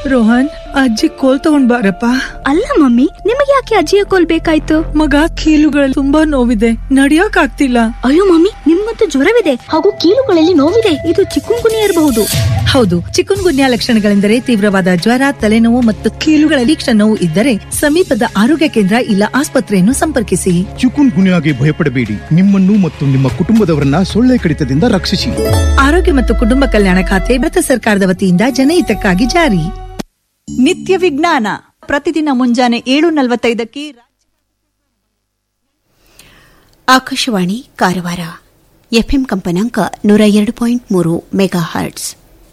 ರೋಹನ್ ಅಜ್ಜಿ ಕೋಲ್ ತಗೊಂಡ್ ಬಾರಪ್ಪ ಅಲ್ಲ ಮಮ್ಮಿ ನಿಮಗೆ ಯಾಕೆ ಅಜ್ಜಿಯ ಕೋಲ್ ಬೇಕಾಯ್ತು ಮಗ ಕೀಲುಗಳಲ್ಲಿ ತುಂಬಾ ನೋವಿದೆ ನಡಿಯಕ್ ಆಗ್ತಿಲ್ಲ ಅಯ್ಯೋ ಮಮ್ಮಿ ನಿಮ್ಮಂತೂ ಜ್ವರವಿದೆ ಹಾಗೂ ಕೀಲುಗಳಲ್ಲಿ ನೋವಿದೆ ಇದು ಚಿಕ್ಕುಂಗುನಿಯ ಇರಬಹುದು ಹೌದು ಚಿಕುನ್ ಗುನ್ಯಾ ಲಕ್ಷಣಗಳೆಂದರೆ ತೀವ್ರವಾದ ಜ್ವರ ತಲೆನೋವು ಮತ್ತು ಕೀಲುಗಳಲ್ಲಿ ಕ್ಷ ನೋವು ಇದ್ದರೆ ಸಮೀಪದ ಆರೋಗ್ಯ ಕೇಂದ್ರ ಇಲ್ಲ ಆಸ್ಪತ್ರೆಯನ್ನು ಸಂಪರ್ಕಿಸಿ ಚಿಕುನ್ ಗುನ್ಯಾಗೆ ಭಯಪಡಬೇಡಿ ನಿಮ್ಮನ್ನು ಮತ್ತು ನಿಮ್ಮ ಕುಟುಂಬದವರನ್ನ ಸೊಳ್ಳೆ ಕಡಿತದಿಂದ ರಕ್ಷಿಸಿ ಆರೋಗ್ಯ ಮತ್ತು ಕುಟುಂಬ ಕಲ್ಯಾಣ ಖಾತೆ ಭಾರತ ಸರ್ಕಾರದ ವತಿಯಿಂದ ಜನಹಿತಕ್ಕಾಗಿ ಜಾರಿ ನಿತ್ಯ ವಿಜ್ಞಾನ ಪ್ರತಿದಿನ ಮುಂಜಾನೆ ಏಳು ನಲವತ್ತೈದಕ್ಕೆ ಆಕಾಶವಾಣಿ ಕಾರವಾರ ಎಫ್ಎಂ ಕಂಪನಾಂಕ ನೂರ ಎರಡು ಪಾಯಿಂಟ್ ಮೂರು ಮೆಗಾ ಹರ್ಟ್ಸ್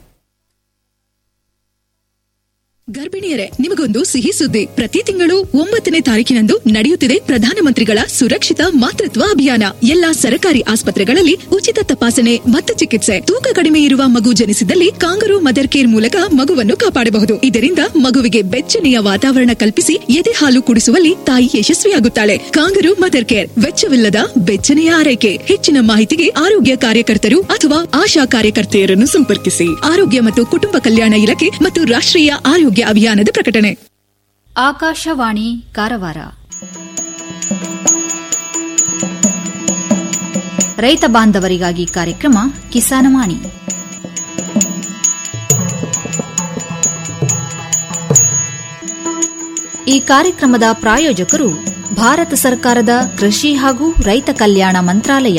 ಗರ್ಭಿಣಿಯರೇ ನಿಮಗೊಂದು ಸಿಹಿ ಸುದ್ದಿ ಪ್ರತಿ ತಿಂಗಳು ಒಂಬತ್ತನೇ ತಾರೀಕಿನಂದು ನಡೆಯುತ್ತಿದೆ ಪ್ರಧಾನಮಂತ್ರಿಗಳ ಸುರಕ್ಷಿತ ಮಾತೃತ್ವ ಅಭಿಯಾನ ಎಲ್ಲಾ ಸರಕಾರಿ ಆಸ್ಪತ್ರೆಗಳಲ್ಲಿ ಉಚಿತ ತಪಾಸಣೆ ಮತ್ತು ಚಿಕಿತ್ಸೆ ತೂಕ ಕಡಿಮೆ ಇರುವ ಮಗು ಜನಿಸಿದಲ್ಲಿ ಕಾಂಗರು ಮದರ್ ಕೇರ್ ಮೂಲಕ ಮಗುವನ್ನು ಕಾಪಾಡಬಹುದು ಇದರಿಂದ ಮಗುವಿಗೆ ಬೆಚ್ಚನೆಯ ವಾತಾವರಣ ಕಲ್ಪಿಸಿ ಎದೆ ಹಾಲು ಕುಡಿಸುವಲ್ಲಿ ತಾಯಿ ಯಶಸ್ವಿಯಾಗುತ್ತಾಳೆ ಕಾಂಗರು ಮದರ್ ಕೇರ್ ವೆಚ್ಚವಿಲ್ಲದ ಬೆಚ್ಚನೆಯ ಆರೈಕೆ ಹೆಚ್ಚಿನ ಮಾಹಿತಿಗೆ ಆರೋಗ್ಯ ಕಾರ್ಯಕರ್ತರು ಅಥವಾ ಆಶಾ ಕಾರ್ಯಕರ್ತೆಯರನ್ನು ಸಂಪರ್ಕಿಸಿ ಆರೋಗ್ಯ ಮತ್ತು ಕುಟುಂಬ ಕಲ್ಯಾಣ ಇಲಾಖೆ ಮತ್ತು ರಾಷ್ಟ್ರೀಯ ಆರೋಗ್ಯ ಅಭಿಯಾನದ ಪ್ರಕಟಣೆ ಆಕಾಶವಾಣಿ ಕಾರವಾರ ರೈತ ಬಾಂಧವರಿಗಾಗಿ ಕಾರ್ಯಕ್ರಮ ಕಿಸಾನವಾಣಿ ಈ ಕಾರ್ಯಕ್ರಮದ ಪ್ರಾಯೋಜಕರು ಭಾರತ ಸರ್ಕಾರದ ಕೃಷಿ ಹಾಗೂ ರೈತ ಕಲ್ಯಾಣ ಮಂತ್ರಾಲಯ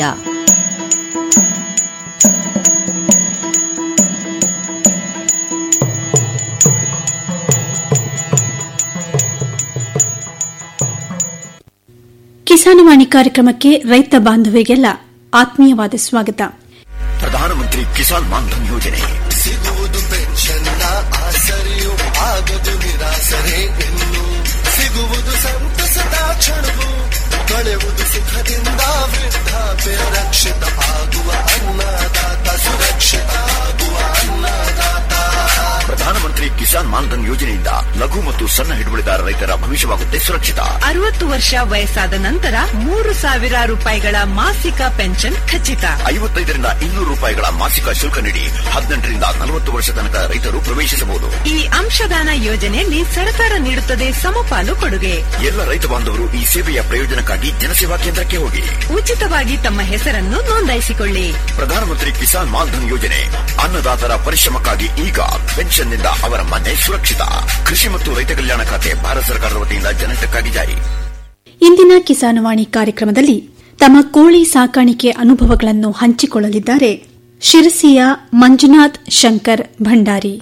ಕಿಸಾನವಾಣಿ ಕಾರ್ಯಕ್ರಮಕ್ಕೆ ರೈತ ಬಾಂಧವರಿಗೆಲ್ಲ ಆತ್ಮೀಯವಾದ ಸ್ವಾಗತ ಪ್ರಧಾನಮಂತ್ರಿ ಕಿಸಾನ್ ಮಾನ್ಧನ್ ಯೋಜನೆ ಸಿಗುವುದು ಪೆನ್ಷನ್ನ ಆಸರೆಯು ಆಗದು ನಿರಾಸರೆ ಇನ್ನು ಸಿಗುವುದು ಸಂತಸದ ಕ್ಷಣವು ಕಳೆಯುವುದು ಸುಖದಿಂದ ವೃದ್ಧಾಪ್ಯ ರಕ್ಷಿತ ಆಗುವ ಅನ್ನದಾತ ಸುರಕ್ಷಿತ ಆಗುವ ಅನ್ನದಾತ ಪ್ರಧಾನಮಂತ್ರಿ ಕಿಸಾನ್ ಮಾನ್ಧನ್ ಯೋಜನೆಯಿಂದ ಲಘು ಮತ್ತು ಸಣ್ಣ ಹಿಡುವಳಿದಾರ ರೈತರ ಭವಿಷ್ಯವಾಗುತ್ತೆ ಸುರಕ್ಷಿತ ಅರವತ್ತು ವರ್ಷ ವಯಸ್ಸಾದ ನಂತರ ಮೂರು ಸಾವಿರ ರೂಪಾಯಿಗಳ ಮಾಸಿಕ ಪೆನ್ಷನ್ ಖಚಿತ ಐವತ್ತೈದರಿಂದ ಇನ್ನೂರು ರೂಪಾಯಿಗಳ ಮಾಸಿಕ ಶುಲ್ಕ ನೀಡಿ ಹದಿನೆಂಟರಿಂದ ನಲವತ್ತು ವರ್ಷ ತನಕ ರೈತರು ಪ್ರವೇಶಿಸಬಹುದು ಈ ಅಂಶದಾನ ಯೋಜನೆಯಲ್ಲಿ ಸರ್ಕಾರ ನೀಡುತ್ತದೆ ಸಮಪಾಲು ಕೊಡುಗೆ ಎಲ್ಲ ರೈತ ಬಾಂಧವರು ಈ ಸೇವೆಯ ಪ್ರಯೋಜನಕ್ಕಾಗಿ ಜನಸೇವಾ ಕೇಂದ್ರಕ್ಕೆ ಹೋಗಿ ಉಚಿತವಾಗಿ ತಮ್ಮ ಹೆಸರನ್ನು ನೋಂದಾಯಿಸಿಕೊಳ್ಳಿ ಪ್ರಧಾನಮಂತ್ರಿ ಕಿಸಾನ್ ಮಾನ್ಧನ್ ಯೋಜನೆ ಅನ್ನದಾತರ ಪರಿಶ್ರಮಕ್ಕಾಗಿ ಈಗ ಪೆನ್ಷನ್ನಿಂದ ಅವರ ಮನೆ ಸುರಕ್ಷಿತ ಕೃಷಿ ಮತ್ತು ರೈತ ಕಲ್ಯಾಣ ಖಾತೆ ಭಾರತ ಸರ್ಕಾರದ ವತಿಯಿಂದ ಜನಹಿತಕ್ಕಾಗಿ ಜಾರಿ ಇಂದಿನ ಕಿಸಾನವಾಣಿ ಕಾರ್ಯಕ್ರಮದಲ್ಲಿ ತಮ್ಮ ಕೋಳಿ ಸಾಕಾಣಿಕೆ ಅನುಭವಗಳನ್ನು ಹಂಚಿಕೊಳ್ಳಲಿದ್ದಾರೆ ಶಿರಸಿಯ ಮಂಜುನಾಥ್ ಶಂಕರ್ ಭಂಡಾರಿ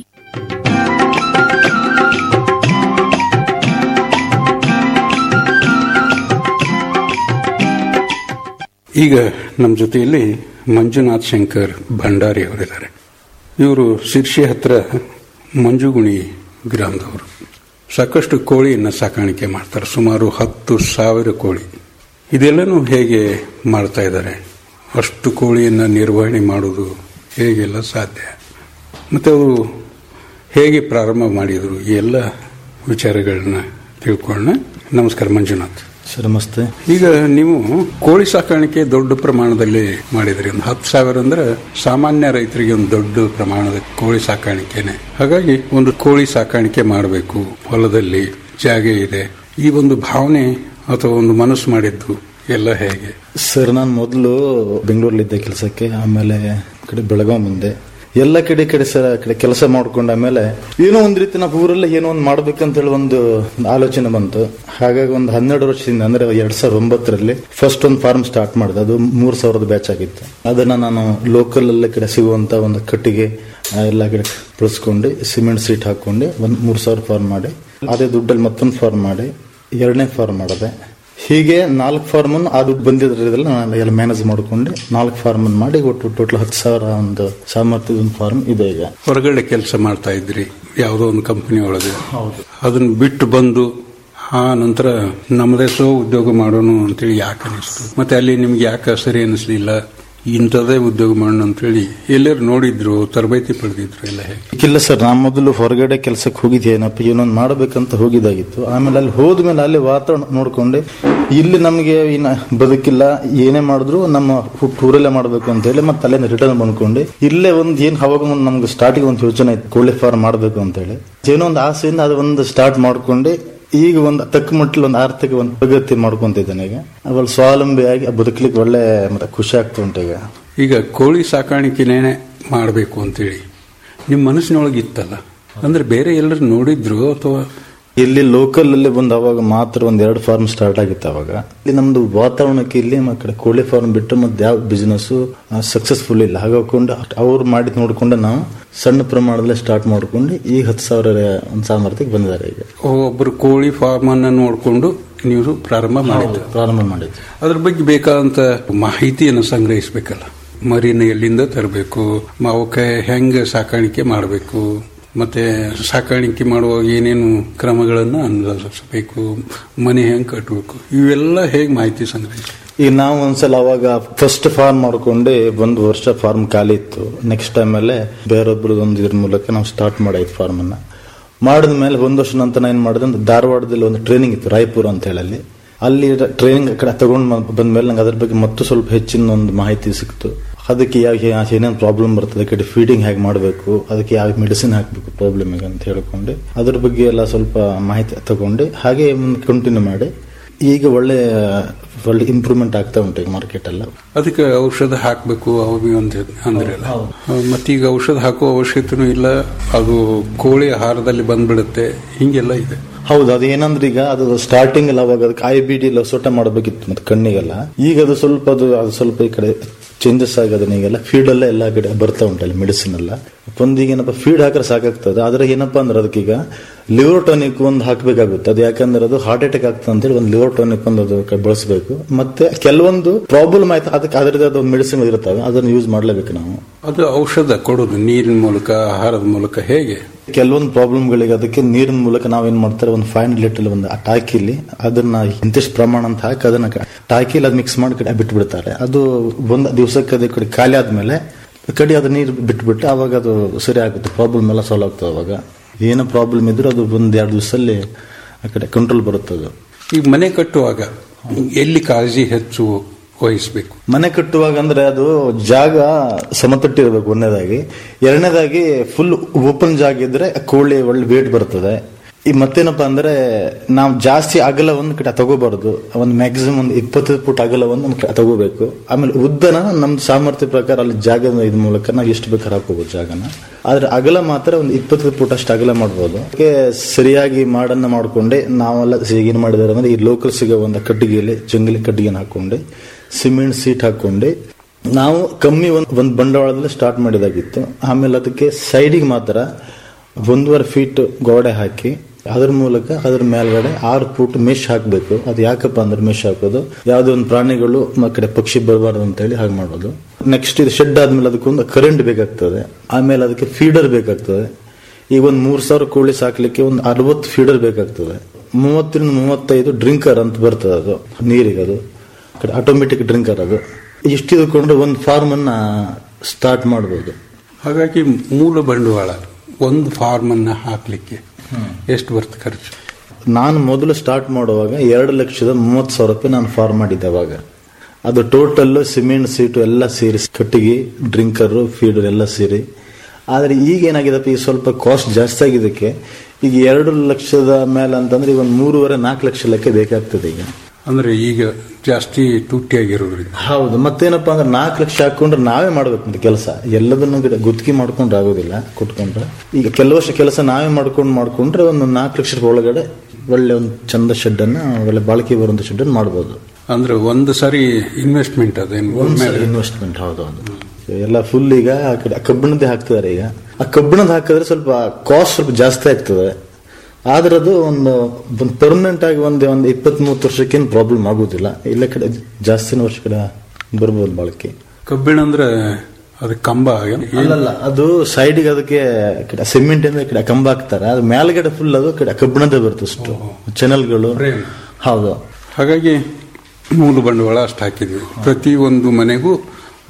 ಈಗ ನಮ್ಮ ಜೊತೆಯಲ್ಲಿ ಮಂಜುನಾಥ್ ಶಂಕರ್ ಭಂಡಾರಿ ಅವರಿದ್ದಾರೆ ಇವರು ಶಿರ್ಷಿ ಹತ್ರ ಮಂಜುಗುಣಿ ಗ್ರಾಮದವರು ಸಾಕಷ್ಟು ಕೋಳಿಯನ್ನು ಸಾಕಾಣಿಕೆ ಮಾಡ್ತಾರೆ ಸುಮಾರು ಹತ್ತು ಸಾವಿರ ಕೋಳಿ ಇದೆಲ್ಲನೂ ಹೇಗೆ ಮಾಡ್ತಾ ಇದ್ದಾರೆ ಅಷ್ಟು ಕೋಳಿಯನ್ನು ನಿರ್ವಹಣೆ ಮಾಡೋದು ಹೇಗೆಲ್ಲ ಸಾಧ್ಯ ಮತ್ತು ಅವರು ಹೇಗೆ ಪ್ರಾರಂಭ ಮಾಡಿದರು ಈ ಎಲ್ಲ ವಿಚಾರಗಳನ್ನ ತಿಳ್ಕೊಳ್ಳೋಣ ನಮಸ್ಕಾರ ಮಂಜುನಾಥ್ ಸರ್ ನಮಸ್ತೆ ಈಗ ನೀವು ಕೋಳಿ ಸಾಕಾಣಿಕೆ ದೊಡ್ಡ ಪ್ರಮಾಣದಲ್ಲಿ ಮಾಡಿದ್ರಿ ಒಂದು ಹತ್ತು ಸಾವಿರ ಅಂದ್ರೆ ಸಾಮಾನ್ಯ ರೈತರಿಗೆ ಒಂದು ದೊಡ್ಡ ಪ್ರಮಾಣದ ಕೋಳಿ ಸಾಕಾಣಿಕೆನೆ ಹಾಗಾಗಿ ಒಂದು ಕೋಳಿ ಸಾಕಾಣಿಕೆ ಮಾಡಬೇಕು ಹೊಲದಲ್ಲಿ ಜಾಗ ಇದೆ ಈ ಒಂದು ಭಾವನೆ ಅಥವಾ ಒಂದು ಮನಸ್ಸು ಮಾಡಿದ್ದು ಎಲ್ಲ ಹೇಗೆ ಸರ್ ನಾನು ಮೊದಲು ಬೆಂಗಳೂರಲ್ಲಿದ್ದೆ ಕೆಲಸಕ್ಕೆ ಆಮೇಲೆ ಈ ಕಡೆ ಬೆಳಗಾವ್ ಮುಂದೆ ಎಲ್ಲ ಕಡೆ ಕಡೆ ಸರ್ ಆ ಕಡೆ ಕೆಲಸ ಮಾಡ್ಕೊಂಡ ಆಮೇಲೆ ಏನೋ ಒಂದ್ ರೀತಿ ನಾವು ಊರಲ್ಲೇ ಏನೋ ಒಂದು ಮಾಡ್ಬೇಕಂತ ಹೇಳಿ ಒಂದು ಆಲೋಚನೆ ಬಂತು ಹಾಗಾಗಿ ಒಂದು ಹನ್ನೆರಡು ವರ್ಷದಿಂದ ಅಂದ್ರೆ ಎರಡ್ ಸಾವಿರದ ಒಂಬತ್ತರಲ್ಲಿ ಫಸ್ಟ್ ಒಂದು ಫಾರ್ಮ್ ಸ್ಟಾರ್ಟ್ ಮಾಡಿದೆ ಅದು ಮೂರ್ ಸಾವಿರದ ಬ್ಯಾಚ್ ಆಗಿತ್ತು ಅದನ್ನ ನಾನು ಲೋಕಲ್ ಎಲ್ಲ ಕಡೆ ಸಿಗುವಂತ ಒಂದು ಕಟ್ಟಿಗೆ ಆ, ಎಲ್ಲ ಕಡೆ ಬಳಸ್ಕೊಂಡು ಸಿಮೆಂಟ್ ಸೀಟ್ ಹಾಕೊಂಡು ಒಂದ್ ಮೂರ್ ಸಾವಿರ ಫಾರ್ಮ್ ಮಾಡಿ ಅದೇ ದುಡ್ಡಲ್ಲಿ ಮತ್ತೊಂದು ಫಾರ್ಮ್ ಮಾಡಿ ಎರಡನೇ ಫಾರ್ಮ್ ಮಾಡಿದೆ ಹೀಗೆ ನಾಲ್ಕು ಫಾರ್ಮ್ ಆ ದುಡ್ಡು ಬಂದಿದ್ರಲ್ಲ ನಾನು ಎಲ್ಲ ಮ್ಯಾನೇಜ್ ಮಾಡ್ಕೊಂಡು ನಾಲ್ಕು ಫಾರ್ಮ್ ಮಾಡಿ ಒಟ್ಟು ಟೋಟಲ್ ಹತ್ತು ಸಾವಿರ ಒಂದು ಸಾಮರ್ಥ್ಯದ ಒಂದು ಫಾರ್ಮ್ ಇದೆ ಈಗ ಹೊರಗಡೆ ಕೆಲಸ ಮಾಡ್ತಾ ಇದ್ರಿ ಯಾವುದೋ ಒಂದು ಕಂಪನಿ ಒಳಗೆ ಅದನ್ನ ಬಿಟ್ಟು ಬಂದು ಆ ನಂತರ ನಮ್ಮದೇ ಸೋ ಉದ್ಯೋಗ ಮಾಡೋಣ ಅಂತೇಳಿ ಯಾಕೆ ಅನಿಸ್ತು ಮತ್ತೆ ಅಲ್ಲಿ ನಿಮ್ಗೆ ಯಾಕೆ ಸರಿ ಅನಿಸ್ಲಿಲ್ಲ ಇಂಥದೇ ಉದ್ಯೋಗ ಮಾಡೋಣ ಅಂತೇಳಿ ಎಲ್ಲರೂ ನೋಡಿದ್ರು ತರಬೇತಿ ಪಡೆದಿದ್ರು ಎಲ್ಲ ಹೇಗೆ ಇಲ್ಲ ಸರ್ ನಾ ಮೊದಲು ಹೊರಗಡೆ ಕೆಲಸಕ್ಕೆ ಹೋಗಿದ್ದೇನಪ್ಪ ಏನೊಂದು ಮಾಡಬೇಕಂತ ಹೋಗಿದ್ದಾಗಿತ್ತು ಆಮೇಲೆ ಅಲ್ಲಿ ಹೋದ್ಮೇಲೆ ಅಲ್ಲಿ ವಾತಾವರಣ ನೋಡ್ಕೊಂಡೆ ಇಲ್ಲಿ ನಮಗೆ ಇನ್ನ ಬದುಕಿಲ್ಲ ಏನೇ ಮಾಡಿದ್ರು ನಮ್ಮ ಟೂರಲ್ಲೇ ಮಾಡಬೇಕು ಅಂತ ಹೇಳಿ ಮತ್ತೆ ಅಲ್ಲೇ ರಿಟರ್ನ್ ಬಂದ್ಕೊಂಡು ಇಲ್ಲೇ ಒಂದು ಏನ್ ಅವಾಗ ಒಂದು ನಮ್ಗೆ ಸ್ಟಾರ್ಟಿಂಗ್ ಒಂದು ಯೋಚನೆ ಇತ್ತು ಕೋಳಿ ಫಾರ್ಮ್ ಮಾಡಬೇಕು ಅಂತ ಹೇಳಿ ಏನೋ ಒಂದು ಆಸೆಯಿಂದ ಅದು ಒಂದು ಸ್ಟಾರ್ಟ್ ಮಾಡ್ಕೊಂಡು ಈಗ ಒಂದು ತಕ್ಕ ಮಟ್ಟಲ್ಲಿ ಒಂದು ಆರ್ಥಿಕ ಒಂದು ಪ್ರಗತಿ ಮಾಡ್ಕೊಂತಿದ್ದೇನೆ ಈಗ ಅವಳು ಸ್ವಾವಲಂಬಿಯಾಗಿ ಬದುಕಲಿಕ್ಕೆ ಒಳ್ಳೆ ಮತ್ತೆ ಖುಷಿ ಆಗ್ತಾ ಉಂಟು ಈಗ ಈಗ ಕೋಳಿ ಸಾಕಾಣಿಕೆನೇ ಮಾಡಬೇಕು ಅಂತೇಳಿ ನಿಮ್ಮ ಮನಸ್ಸಿನೊಳಗೆ ಇತ್ತಲ್ಲ ಅಂದ್ರೆ ಬೇರೆ ಎಲ್ಲರೂ ನೋಡಿದ್ರು ಅಥವಾ ಇಲ್ಲಿ ಲೋಕಲ್ ಅಲ್ಲಿ ಬಂದು ಅವಾಗ ಮಾತ್ರ ಒಂದ್ ಎರಡು ಫಾರ್ಮ್ ಸ್ಟಾರ್ಟ್ ಆಗಿತ್ತು ಅವಾಗ ಇಲ್ಲಿ ನಮ್ದು ವಾತಾವರಣಕ್ಕೆ ಇಲ್ಲಿ ಆ ಕಡೆ ಕೋಳಿ ಫಾರ್ಮ್ ಬಿಟ್ಟು ಮತ್ತೆ ಯಾವ ಬಿಸ್ನೆಸ್ ಸಕ್ಸಸ್ಫುಲ್ ಇಲ್ಲ ಹಾಗಾಕೊಂಡು ಅವ್ರು ಮಾಡಿದ್ ನೋಡ್ಕೊಂಡು ನಾವು ಸಣ್ಣ ಪ್ರಮಾಣದಲ್ಲಿ ಸ್ಟಾರ್ಟ್ ಮಾಡ್ಕೊಂಡು ಈಗ ಹತ್ತು ಸಾವಿರ ಒಂದು ಸಾಮರ್ಥ್ಯಕ್ಕೆ ಬಂದಿದ್ದಾರೆ ಈಗ ಒಬ್ಬರು ಕೋಳಿ ಫಾರ್ಮ್ ಅನ್ನ ನೋಡಿಕೊಂಡು ನೀವು ಪ್ರಾರಂಭ ಮಾಡಿದ್ರು ಪ್ರಾರಂಭ ಮಾಡಿದ್ವಿ ಅದ್ರ ಬಗ್ಗೆ ಬೇಕಾದಂತ ಮಾಹಿತಿಯನ್ನು ಸಂಗ್ರಹಿಸಬೇಕಲ್ಲ ಮರಿನ ಎಲ್ಲಿಂದ ತರಬೇಕು ಅವಕ್ಕೆ ಹೆಂಗೆ ಸಾಕಾಣಿಕೆ ಮಾಡಬೇಕು ಮತ್ತೆ ಸಾಕಾಣಿಕೆ ಮಾಡುವಾಗ ಏನೇನು ಕ್ರಮಗಳನ್ನು ಅನುಸರಿಸಬೇಕು ಮನೆ ಹೆಂಗೆ ಕಟ್ಟಬೇಕು ಇವೆಲ್ಲ ಹೇಗೆ ಮಾಹಿತಿ ಸಂಗ್ರಹಿಸಿ ಈಗ ನಾವು ಒಂದ್ಸಲ ಅವಾಗ ಫಸ್ಟ್ ಫಾರ್ಮ್ ಮಾಡ್ಕೊಂಡೆ ಒಂದು ವರ್ಷ ಫಾರ್ಮ್ ಖಾಲಿ ಇತ್ತು ನೆಕ್ಸ್ಟ್ ಟೈಮ್ ಮೇಲೆ ಬೇರೊಬ್ರದ್ದು ಒಂದು ಇದ್ರ ಮೂಲಕ ನಾವು ಸ್ಟಾರ್ಟ್ ಮಾಡಾಯ್ತು ಫಾರ್ಮ್ ಅನ್ನ ಮಾಡಿದ ಮೇಲೆ ಒಂದು ವರ್ಷ ನಂತರ ಏನ್ ಮಾಡಿದೆ ಅಂದ್ರೆ ಧಾರವಾಡದಲ್ಲಿ ಒಂದು ಟ್ರೈನಿಂಗ್ ಇತ್ತು ರಾಯಪುರ ಅಂತ ಹೇಳಿ ಅಲ್ಲಿ ಅಲ್ಲಿ ಟ್ರೈನಿಂಗ್ ಕಡೆ ತಗೊಂಡು ಬಂದ್ಮೇಲೆ ನಂಗೆ ಅದ್ರ ಬಗ್ಗೆ ಮತ್ತು ಸ್ವಲ್ಪ ಹೆಚ್ಚಿನ ಒಂದು ಮಾಹಿತಿ ಸಿಕ್ತು ಅದಕ್ಕೆ ಯಾವ ಏನೇನು ಪ್ರಾಬ್ಲಮ್ ಬರ್ತದೆ ಕಡೆ ಫೀಡಿಂಗ್ ಹೇಗೆ ಮಾಡಬೇಕು ಅದಕ್ಕೆ ಯಾವ ಮೆಡಿಸಿನ್ ಹಾಕಬೇಕು ಪ್ರಾಬ್ಲಮಿಗೆ ಅಂತ ಹೇಳ್ಕೊಂಡು ಅದ್ರ ಬಗ್ಗೆ ಎಲ್ಲ ಸ್ವಲ್ಪ ಮಾಹಿತಿ ತಗೊಂಡು ಹಾಗೆ ಕಂಟಿನ್ಯೂ ಮಾಡಿ ಈಗ ಒಳ್ಳೆ ಒಳ್ಳೆ ಇಂಪ್ರೂವ್ಮೆಂಟ್ ಆಗ್ತಾ ಉಂಟು ಈಗ ಮಾರ್ಕೆಟ್ ಎಲ್ಲ ಅದಕ್ಕೆ ಔಷಧ ಹಾಕಬೇಕು ಅವು ಅಂತ ಅಂದ್ರಲ್ಲ ಮತ್ತೀಗ ಔಷಧ ಹಾಕುವ ಅವಶ್ಯಕತೆನೂ ಇಲ್ಲ ಅದು ಕೋಳಿ ಆಹಾರದಲ್ಲಿ ಬಂದ್ಬಿಡುತ್ತೆ ಹಿಂಗೆಲ್ಲ ಇದೆ ಹೌದು ಅದು ಏನಂದ್ರೆ ಈಗ ಅದು ಸ್ಟಾರ್ಟಿಂಗ್ ಎಲ್ಲ ಅವಾಗ ಅದಕ್ಕೆ ಐ ಬಿ ಡಿ ಲಸೋಟ ಮಾಡಬೇಕಿತ್ತು ಮತ್ತೆ ಕಣ್ಣಿಗೆಲ್ಲ ಈಗ ಅದು ಸ್ವಲ್ಪ ಅದು ಅದು ಸ್ವಲ್ಪ ಈ ಕಡೆ ಚೇಂಜಸ್ ಆಗೋದನ್ನ ಈಗೆಲ್ಲ ಫೀಡ್ ಎಲ್ಲ ಎಲ್ಲ ಕಡೆ ಬರ್ತಾ ಉಂಟಲ್ಲ ಮೆಡಿಸಿನ್ ಎಲ್ಲ ಒಂದೀಗ ಏನಪ್ಪ ಫೀಡ್ ಹಾಕಿದ್ರೆ ಸಾಕಾಗ್ತದೆ ಆದ್ರೆ ಏನಪ್ಪಾ ಅಂದ್ರೆ ಅದಕ್ಕೀಗ ಲಿವರ್ ಟಾನಿಕ್ ಒಂದು ಹಾಕಬೇಕಾಗುತ್ತೆ ಅದು ಯಾಕಂದ್ರೆ ಅದು ಹಾರ್ಟ್ ಅಟ್ಯಾಕ್ ಆಗ್ತದೆ ಅಂತೇಳಿ ಒಂದು ಲಿವರ್ ಟಾನಿಕ್ ಒಂದು ಅದು ಕ- ಬಳಸಬೇಕು ಮತ್ತೆ ಕೆಲವೊಂದು ಪ್ರಾಬ್ಲಮ್ ಆಯ್ತು ಅದಕ್ಕೆ ಅದರದ್ದು ಅದು ಮೆಡಿಸಿನ್ ಇರ್ತವೆ ಅದನ್ನು ಯೂಸ್ ಮಾಡ್ಲೇಬೇಕು ನಾವು ಅದು ಔಷಧ ಕೊಡೋದು ನೀರಿನ ಮೂಲಕ ಆಹಾರದ ಮೂಲಕ ಹೇಗೆ ಕೆಲವೊಂದು ಪ್ರಾಬ್ಲಮ್ಗಳಿಗೆ ಅದಕ್ಕೆ ನೀರಿನ ಮೂಲಕ ನಾವೇನ್ ಮಾಡ್ತಾರೆ ಒಂದು ಫೈವ್ ಲೀಟರ್ ಒಂದು ಆ ಟಾಕಿಲಿ ಅದನ್ನ ಇಂತಿಷ್ಟು ಪ್ರಮಾಣ ಅಂತ ಹಾಕಿ ಅದನ್ನ ಕ- ಟಾಕಿಲಿ ಅದು ಮಿಕ್ಸ್ ಮಾಡಿ ಕಡೆ ಬಿಟ್ಬಿಡ್ತಾರೆ ಅದು ಒಂದು ದಿವಸಕ್ಕೆ ಅದೇ ಕಡೆ ಖಾಲಿ ಆದ್ಮೇಲೆ ಕಡೆ ಅದು ನೀರು ಬಿಟ್ಬಿಟ್ಟು ಅವಾಗ ಅದು ಸರಿ ಆಗುತ್ತೆ ಪ್ರಾಬ್ಲಮ್ ಎಲ್ಲ ಸಾಲ್ವ್ ಆಗ್ತದೆ ಅವಾಗ ಏನೋ ಪ್ರಾಬ್ಲಮ್ ಇದ್ರೂ ಅದು ಒಂದ್ ಎರಡು ದಿವಸದಲ್ಲಿ ಆ ಕಡೆ ಕಂಟ್ರೋಲ್ ಬರುತ್ತೆ ಅದು ಈಗ ಮನೆ ಕಟ್ಟುವಾಗ ಎಲ್ಲಿ ಕಾಳಜಿ ಹೆಚ್ಚು ವಹಿಸಬೇಕು ಮನೆ ಕಟ್ಟುವಾಗ ಅಂದ್ರೆ ಅದು ಜಾಗ ಸಮತಟ್ಟು ಇರಬೇಕು ಒಂದನೇದಾಗಿ ಎರಡನೇದಾಗಿ ಫುಲ್ ಓಪನ್ ಜಾಗ ಇದ್ರೆ ಕೋಳಿ ಒಳ್ಳೆ ವೇಟ್ ಬರ್ತದೆ ಈ ಮತ್ತೇನಪ್ಪಾ ಅಂದ್ರೆ ನಾವು ಜಾಸ್ತಿ ಅಗಲ ಒಂದು ಕಡೆ ತಗೋಬಾರ್ದು ಒಂದು ಮ್ಯಾಕ್ಸಿಮಮ್ ಒಂದು ಇಪ್ಪತ್ತು ಫುಟ್ ಅಗಲ ಒಂದು ಒಂದು ಕಡೆ ತಗೋಬೇಕು ಆಮೇಲೆ ಉದ್ದನ ನಮ್ದು ಸಾಮರ್ಥ್ಯ ಪ್ರಕಾರ ಅಲ್ಲಿ ಜಾಗದ ಇದ್ ಮೂಲಕ ನಾವು ಎಷ್ಟು ಬೇಕಾದ್ರೆ ಹಾಕೋಬಹುದು ಜಾಗನ ಆದ್ರೆ ಅಗಲ ಮಾತ್ರ ಒಂದು ಇಪ್ಪತ್ತು ಫುಟ್ ಅಷ್ಟು ಅಗಲ ಮಾಡ್ಬೋದು ಅದಕ್ಕೆ ಸರಿಯಾಗಿ ಮಾಡನ್ನ ಮಾಡ್ಕೊಂಡೆ ನಾವೆಲ್ಲ ಏನ್ ಮಾಡಿದಾರೆ ಅಂದ್ರೆ ಈ ಲೋಕಲ್ ಸಿಗೋ ಒಂದು ಕಟ್ಟಿಗೆಯಲ್ಲಿ ಜಂಗಲಿ ಕಟ್ಟಿಗೆನ ಹಾಕೊಂಡೆ ಸಿಮೆಂಟ್ ಸೀಟ್ ಹಾಕೊಂಡೆ ನಾವು ಕಮ್ಮಿ ಒಂದು ಒಂದು ಬಂಡವಾಳದಲ್ಲಿ ಸ್ಟಾರ್ಟ್ ಮಾಡಿದಾಗಿತ್ತು ಆಮೇಲೆ ಅದಕ್ಕೆ ಸೈಡಿಗೆ ಮಾತ್ರ ಒಂದೂವರೆ ಫೀಟ್ ಗೋಡೆ ಹಾಕಿ ಅದ್ರ ಮೂಲಕ ಅದ್ರ ಮೇಲ್ಗಡೆ ಆರು ಫೂಟ್ ಮೆಶ್ ಹಾಕಬೇಕು ಅದು ಯಾಕಪ್ಪ ಅಂದ್ರೆ ಮೆಶ್ ಹಾಕೋದು ಯಾವುದೇ ಒಂದು ಪ್ರಾಣಿಗಳು ಮ ಕಡೆ ಪಕ್ಷಿ ಬರಬಾರ್ದು ಅಂತ ಹೇಳಿ ಹಾಗೆ ಮಾಡೋದು ನೆಕ್ಸ್ಟ್ ಇದು ಶೆಡ್ ಆದ್ಮೇಲೆ ಅದಕ್ಕೊಂದು ಕರೆಂಟ್ ಬೇಕಾಗ್ತದೆ ಆಮೇಲೆ ಅದಕ್ಕೆ ಫೀಡರ್ ಬೇಕಾಗ್ತದೆ ಈಗ ಒಂದು ಮೂರ್ ಸಾವಿರ ಕೋಳಿ ಸಾಕ್ಲಿಕ್ಕೆ ಒಂದು ಅರವತ್ತು ಫೀಡರ್ ಬೇಕಾಗ್ತದೆ ಮೂವತ್ತರಿಂದ ಮೂವತ್ತೈದು ಡ್ರಿಂಕರ್ ಅಂತ ಬರ್ತದೆ ಅದು ನೀರಿಗೆ ಅದು ಆಟೋಮೆಟಿಕ್ ಡ್ರಿಂಕರ್ ಅದು ಇಷ್ಟು ಇದ್ಕೊಂಡ್ರೆ ಒಂದು ಫಾರ್ಮ್ ಅನ್ನ ಸ್ಟಾರ್ಟ್ ಮಾಡಬಹುದು ಹಾಗಾಗಿ ಮೂಲ ಬಂಡವಾಳ ಒಂದು ಫಾರ್ಮ್ ಅನ್ನ ಹಾಕ್ಲಿಕ್ಕೆ ಎಷ್ಟು ಬರ್ತ ಖರ್ಚು ನಾನು ಮೊದಲು ಸ್ಟಾರ್ಟ್ ಮಾಡುವಾಗ ಎರಡು ಲಕ್ಷದ ಮೂವತ್ತು ಸಾವಿರ ರೂಪಾಯಿ ನಾನು ಫಾರ್ಮ್ ಮಾಡಿದ್ದೆ ಅವಾಗ ಅದು ಟೋಟಲ್ ಸಿಮೆಂಟ್ ಸೀಟು ಎಲ್ಲ ಸೇರಿ ಕಟ್ಟಿಗೆ ಡ್ರಿಂಕರ್ ಫೀಡರ್ ಎಲ್ಲ ಸೇರಿ ಆದ್ರೆ ಈಗ ಏನಾಗಿದೆಪ್ಪ ಈಗ ಸ್ವಲ್ಪ ಕಾಸ್ಟ್ ಜಾಸ್ತಿ ಆಗಿದ್ದಕ್ಕೆ ಈಗ ಎರಡು ಲಕ್ಷದ ಮೇಲೆ ಅಂತಂದ್ರೆ ಈಗ ಒಂದು ಮೂರುವರೆ ನಾಲ್ಕು ಲಕ್ಷ ಲೆಕ್ಕ ಬೇಕಾಗ್ತದೆ ಈಗ ಅಂದ್ರೆ ಈಗ ಜಾಸ್ತಿ ತುಟ್ಟಿಯಾಗಿರೋದ್ರಿಂದ ಹೌದು ಮತ್ತೇನಪ್ಪಾ ಅಂದ್ರೆ ನಾಲ್ಕು ಲಕ್ಷ ಹಾಕೊಂಡ್ರೆ ನಾವೇ ಮಾಡ್ಬೇಕು ಮತ್ತೆ ಕೆಲಸ ಎಲ್ಲದನ್ನು ಗಿಡ ಗುತ್ತಿಗೆ ಮಾಡ್ಕೊಂಡ್ರೆ ಆಗೋದಿಲ್ಲ ಕೊಟ್ಕೊಂಡ್ರೆ ಈಗ ಕೆಲವು ವರ್ಷ ಕೆಲಸ ನಾವೇ ಮಾಡ್ಕೊಂಡು ಮಾಡ್ಕೊಂಡ್ರೆ ಒಂದು ನಾಲ್ಕು ಲಕ್ಷ ರೂಪಾಯಿ ಒಳಗಡೆ ಒಳ್ಳೆ ಒಂದು ಚಂದ ಶೆಡ್ ಅನ್ನ ಒಳ್ಳೆ ಬಾಳಿಕೆ ಬರುವಂತ ಶೆಡ್ ಅನ್ನು ಮಾಡಬಹುದು ಅಂದ್ರೆ ಒಂದು ಸರಿ ಇನ್ವೆಸ್ಟ್ಮೆಂಟ್ ಅದೇನು ಇನ್ವೆಸ್ಟ್ಮೆಂಟ್ ಹೌದು ಹೌದು ಎಲ್ಲ ಫುಲ್ ಈಗ ಆ ಕಡೆ ಕಬ್ಬಿಣದೇ ಹಾಕ್ತಿದ್ದಾರೆ ಈಗ ಆ ಕಬ್ಬಿಣದ ಹಾಕಿದ್ರೆ ಸ್ವಲ್ಪ ಕಾಸ್ಟ್ ಸ್ವಲ್ಪ ಜಾಸ್ತಿ ಆಗ್ತದೆ ಆದ್ರೆ ಅದು ಒಂದು ಒಂದು ಪರ್ಮನೆಂಟ್ ಆಗಿ ಒಂದು ಒಂದು ಇಪ್ಪತ್ತ್ ಮೂವತ್ತು ವರ್ಷಕ್ಕೇನು ಪ್ರಾಬ್ಲಮ್ ಆಗುದಿಲ್ಲ ಇಲ್ಲ ಕಡೆ ಜಾಸ್ತಿನ ವರ್ಷ ಕಡೆ ಬರ್ಬೋದು ಬಾಳಿಕೆ ಕಬ್ಬಿಣ ಅಂದ್ರೆ ಅದಕ್ಕೆ ಕಂಬ ಏನು? ಅಲ್ಲಲ್ಲ ಅದು ಸೈಡ್ಗೆ ಅದಕ್ಕೆ ಕಡೆ ಸಿಮೆಂಟ್ ಇಂದ ಈ ಕಡೆ ಕಂಬ ಹಾಕ್ತಾರೆ ಅದು ಮೇಲ್ಗಡೆ ಫುಲ್ ಅದು ಕಡೆ ಕಬ್ಬಿಣದೇ ಬರುತ್ತೆ ಅಷ್ಟು ಚಾನೆಲ್ಗಳು ಹೌದು ಹಾಗಾಗಿ ಮೂಲ ಬಂಡವಾಳ ಅಷ್ಟು ಹಾಕಿದ್ವಿ ಪ್ರತಿ ಒಂದು ಮನೆಗೂ